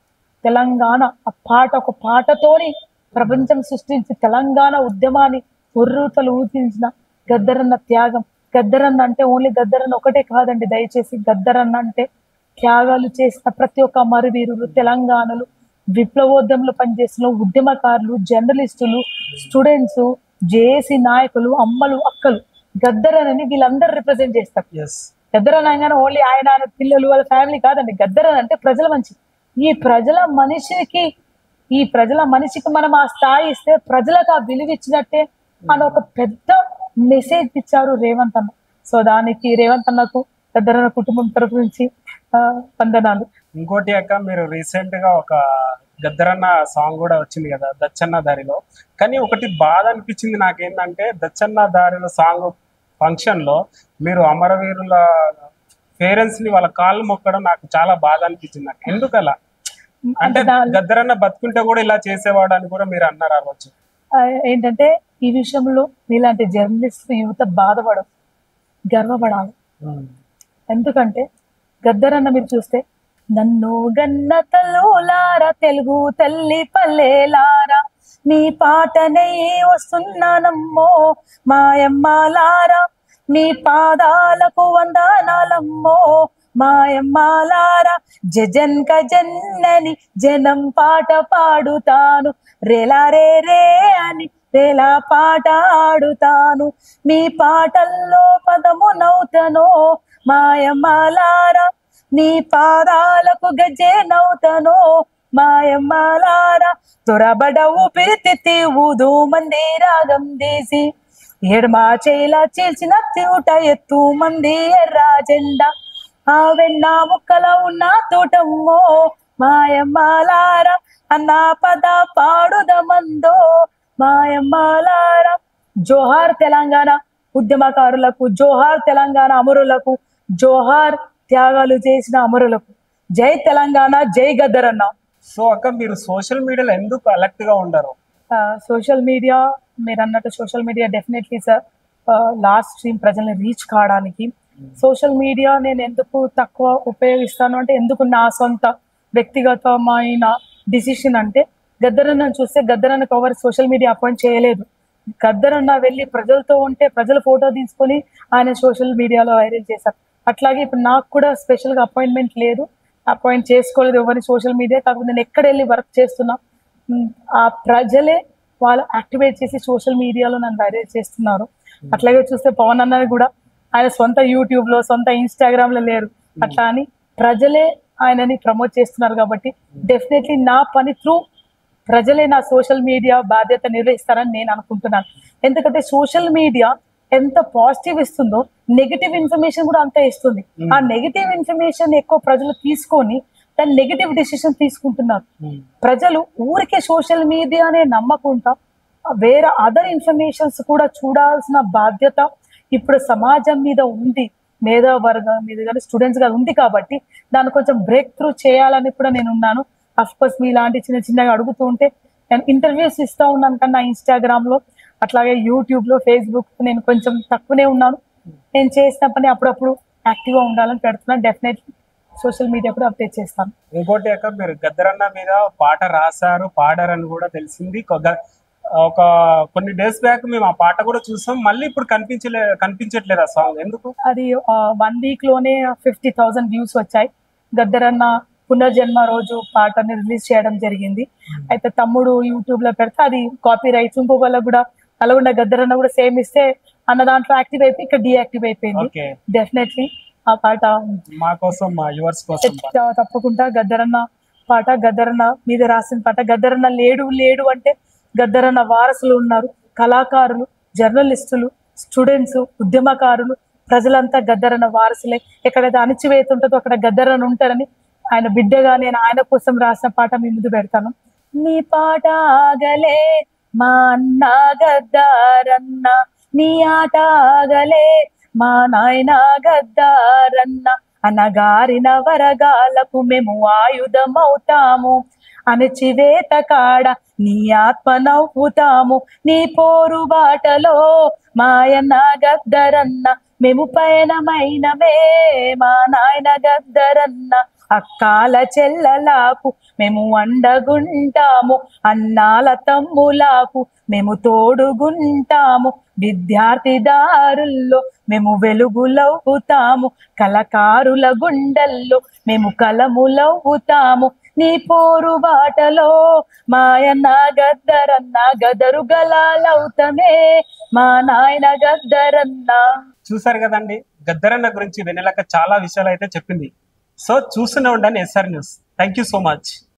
S3: తెలంగాణ ఆ పాట ఒక పాటతోని ప్రపంచం సృష్టించి తెలంగాణ ఉద్యమాన్ని ఉర్రూతలు ఊపించిన గద్దరన్న త్యాగం గద్దరన్న అంటే ఓన్లీ గద్దరన్న ఒకటే కాదండి దయచేసి గద్దరన్న అంటే త్యాగాలు చేసిన ప్రతి ఒక్క అమరవీరులు తెలంగాణలు విప్లవోద్యమంలో పనిచేసిన ఉద్యమకారులు జర్నలిస్టులు స్టూడెంట్స్ జేఏసీ నాయకులు అమ్మలు అక్కలు గద్దరనని వీళ్ళందరూ రిప్రజెంట్ చేస్తారు
S2: ఎస్
S3: గద్దరన్ అనగానే ఓన్లీ ఆయన ఆయన పిల్లలు వాళ్ళ ఫ్యామిలీ కాదండి గద్దరన్ అంటే ప్రజల మనిషి ఈ ప్రజల మనిషికి ఈ ప్రజల మనిషికి మనం ఆ స్థాయి ఇస్తే ప్రజలకు ఆ విలువ ఇచ్చినట్టే అని ఒక పెద్ద మెసేజ్ ఇచ్చారు రేవంత్ అన్న సో దానికి రేవంత్ అన్నకు గద్దరన్న కుటుంబం తరపు నుంచి ఆ, వందనాలు
S2: ఇంకోటి అక్క మీరు రీసెంట్ గా ఒక గద్దరన్న సాంగ్ కూడా వచ్చింది కదా దచ్చన్న దారిలో కానీ ఒకటి బాధ అనిపించింది నాకేంటంటే దచ్చన్న దారిలో సాంగ్ ఫంక్షన్ లో మీరు అమరవీరుల పేరెంట్స్ ని వాళ్ళ కాళ్ళు మొక్కడం నాకు చాలా బాధ అనిపించింది నాకు ఎందుకు అలా అంటే
S3: దా-
S2: గద్దరన్న బతుకుంటే కూడా ఇలా చేసేవాడు అని కూడా మీరు అన్నారు అవ్వచ్చు
S3: ఆ, ఏంటంటే ఈ విషయంలో నీలాంటి జర్నలిస్ట్ యువత బాధపడదు గర్వపడాలి ఎందుకంటే గద్దరన్న మీరు చూస్తే నన్ను గన్న తల్లులారా తెలుగు తల్లి పల్లెలారా మీ పాటనే వస్తున్నానమ్మో మాయమ్మాలారా మీ పాదాలకు వందనాలమ్మో మాయమ్మాలారా జజన్క జన్నని జనం పాట పాడుతాను రేలా రే రే అని రేలా పాట ఆడుతాను మీ పాటల్లో పదము నౌతనో మాయమ్మాలారా నీ పాదాలకు గజ్జే నౌతనో మాయమ్మాలారా త్వరబడ ఊపిరితిత్తి ఊదు మంది రాగం తీసి ఎడమా చేలా చీల్చిన తూట ఎత్తు మంది ఎర్రా జెండా ఆ వెన్న ముక్కల ఉన్న తోటమ్మో మాయమ్మాలారా అన్న పద పాడుదమందో మాయమ్మాలారా జోహార్ తెలంగాణ ఉద్యమకారులకు జోహార్ తెలంగాణ అమరులకు జోహార్ త్యాగాలు చేసిన అమరులకు జై తెలంగాణ జై గద్దరన్న
S2: సో అక్క మీరు సోషల్ మీడియాలో ఎందుకు అలర్ట్ గా ఉండరు
S3: సోషల్ మీడియా మీరు అన్నట్టు social media definitely sir last stream ప్రజల్ని రీచ్ కావడానికి సోషల్ మీడియా నేను ఎందుకు తక్కువ ఉపయోగిస్తాను అంటే ఎందుకు నా సొంత వ్యక్తిగతమైన డిసిషన్ అంటే గద్దరన్న చూస్తే గద్దరన్న కవర్ సోషల్ మీడియా అపాయింట్ చేయలేదు గద్దరన్న వెళ్ళి ప్రజలతో ఉంటే ప్రజల ఫోటో తీసుకొని ఆయన సోషల్ మీడియాలో వైరల్ చేశారు అట్లాగే ఇప్పుడు నాకు కూడా స్పెషల్గా అపాయింట్మెంట్ లేదు అపాయింట్ చేసుకోలేదు ఎవరిని సోషల్ మీడియా కాకపోతే నేను ఎక్కడ వెళ్ళి వర్క్ చేస్తున్నా ఉమ్, ఆ ప్రజలే వాళ్ళు యాక్టివేట్ చేసి సోషల్ మీడియాలో నన్ను వైరల్ చేస్తున్నారు అట్లాగే చూస్తే పవన్ అన్నది కూడా ఆయన సొంత యూట్యూబ్ లో సొంత ఇన్స్టాగ్రామ్ లో లేరు అట్లా అని ప్రజలే ఆయనని ప్రమోట్ చేస్తున్నారు కాబట్టి డెఫినెట్లీ నా పని త్రూ ప్రజలే నా సోషల్ మీడియా బాధ్యత నిర్వహిస్తారని నేను అనుకుంటున్నాను ఎందుకంటే సోషల్ మీడియా ఎంత పాజిటివ్ ఇస్తుందో నెగిటివ్ ఇన్ఫర్మేషన్ కూడా అంతే ఇస్తుంది ఆ నెగిటివ్ ఇన్ఫర్మేషన్ ఎక్కువ ప్రజలు తీసుకొని దాని నెగిటివ్ డిసిషన్ తీసుకుంటున్నారు ప్రజలు ఊరికే సోషల్ మీడియానే నమ్మకుండా వేరే అదర్ ఇన్ఫర్మేషన్స్ కూడా చూడాల్సిన బాధ్యత ఇప్పుడు సమాజం మీద ఉంది మేధావర్గం మీద కానీ స్టూడెంట్స్ గా ఉంది కాబట్టి దాన్ని కొంచెం బ్రేక్ త్రూ చేయాలని కూడా నేను ఉన్నాను అఫ్ కోర్స్ మీ ఇలాంటి చిన్న చిన్నగా అడుగుతూ ఉంటే నేను ఇంటర్వ్యూస్ ఇస్తా ఉన్నాను కన్నా ఇన్స్టాగ్రామ్ లో అట్లాగే యూట్యూబ్ లో ఫేస్బుక్ నేను కొంచెం తక్కువనే ఉన్నాను నేను చేసిన పని అప్పుడప్పుడు యాక్టివ్ గా ఉండాలని పెడుతున్నాను డెఫినెట్లీ సోషల్ మీడియా కూడా అప్డేట్ చేస్తాను
S2: ఇంకోటి అక్క మీరు గద్దరన్న మీద పాట రాశారు పాడారని కూడా తెలిసింది కొ- గ- ఒక కొన్ని డేస్ బ్యాక్ మేము ఆ పాట కూడా చూసాం మళ్ళీ ఇప్పుడు కనిపించలే కనిపించట్లేదు ఆ సాంగ్ ఎందుకు
S3: అది వన్ వీక్ లోనే ఫిఫ్టీ థౌసండ్ వ్యూస్ వచ్చాయి గద్దరన్న పునర్జన్మ రోజు పాటని రిలీజ్ చేయడం జరిగింది అయితే తమ్ముడు యూట్యూబ్ లో పెడితే అది కాపీ రైట్స్ ఇంకో వల్ల కూడా నల్గొండ గద్దరన్న కూడా సేమ్ ఇస్తే అన్న దాంట్లో యాక్టివ్ అయిపోయి ఇక్కడ డీయాక్టివ్ అయిపోయింది
S2: ఓకే
S3: డెఫినెట్లీ ఆ పాట
S2: మా కోసం మా యువర్స్ కోసం పాట.
S3: ఎట్లా తప్పకుండా గద్దరన్న పాట గద్దరన్న మీద రాసిన పాట గద్దరన్న లేడు లేడు అంటే గద్దరన్న వారసులు ఉన్నారు కళాకారులు జర్నలిస్టులు స్టూడెంట్స్ ఉద్యమకారులు ప్రజలంతా గద్దరన్న వారసులే ఎక్కడైతే అణిచివేత ఉంటుందో అక్కడ గద్దరన్న ఉంటారని ఆయన బిడ్డగా నేను ఆయన కోసం రాసిన పాట మీ ముందు పెడతాను నీ పాట ఆగలే మా అన్న గద్దారన్న నీ ఆట ఆగలే మా నాయన గద్దారన్న అనగారిన వరగాలకు మేము ఆయుధమవుతాము అణచివేత కాడ నీ ఆత్మ నవ్వుతాము నీ పోరు బాటలో మాయన్న గద్దరన్న మేము పయనమైనమే మా నాయన గద్దరన్న అక్కాల చెల్లలాకు మేము అండగుంటాము అన్నాల తమ్ములాకు మేము తోడుగుంటాము విద్యార్థి దారుల్లో మేము వెలుగులవుతాము కలకారుల గుండెల్లో మేము కలములవుతాము నీ పోరు బాటలో మాయన్న గద్దరన్న గదరు గలాలవుతమే మా నాయన గద్దరన్న
S2: చూసారు కదండి గద్దరన్న గురించి వెన్నెలక చాలా విషయాలు అయితే చెప్పింది సో చూస్తూనే ఉండండి SR news thank you so much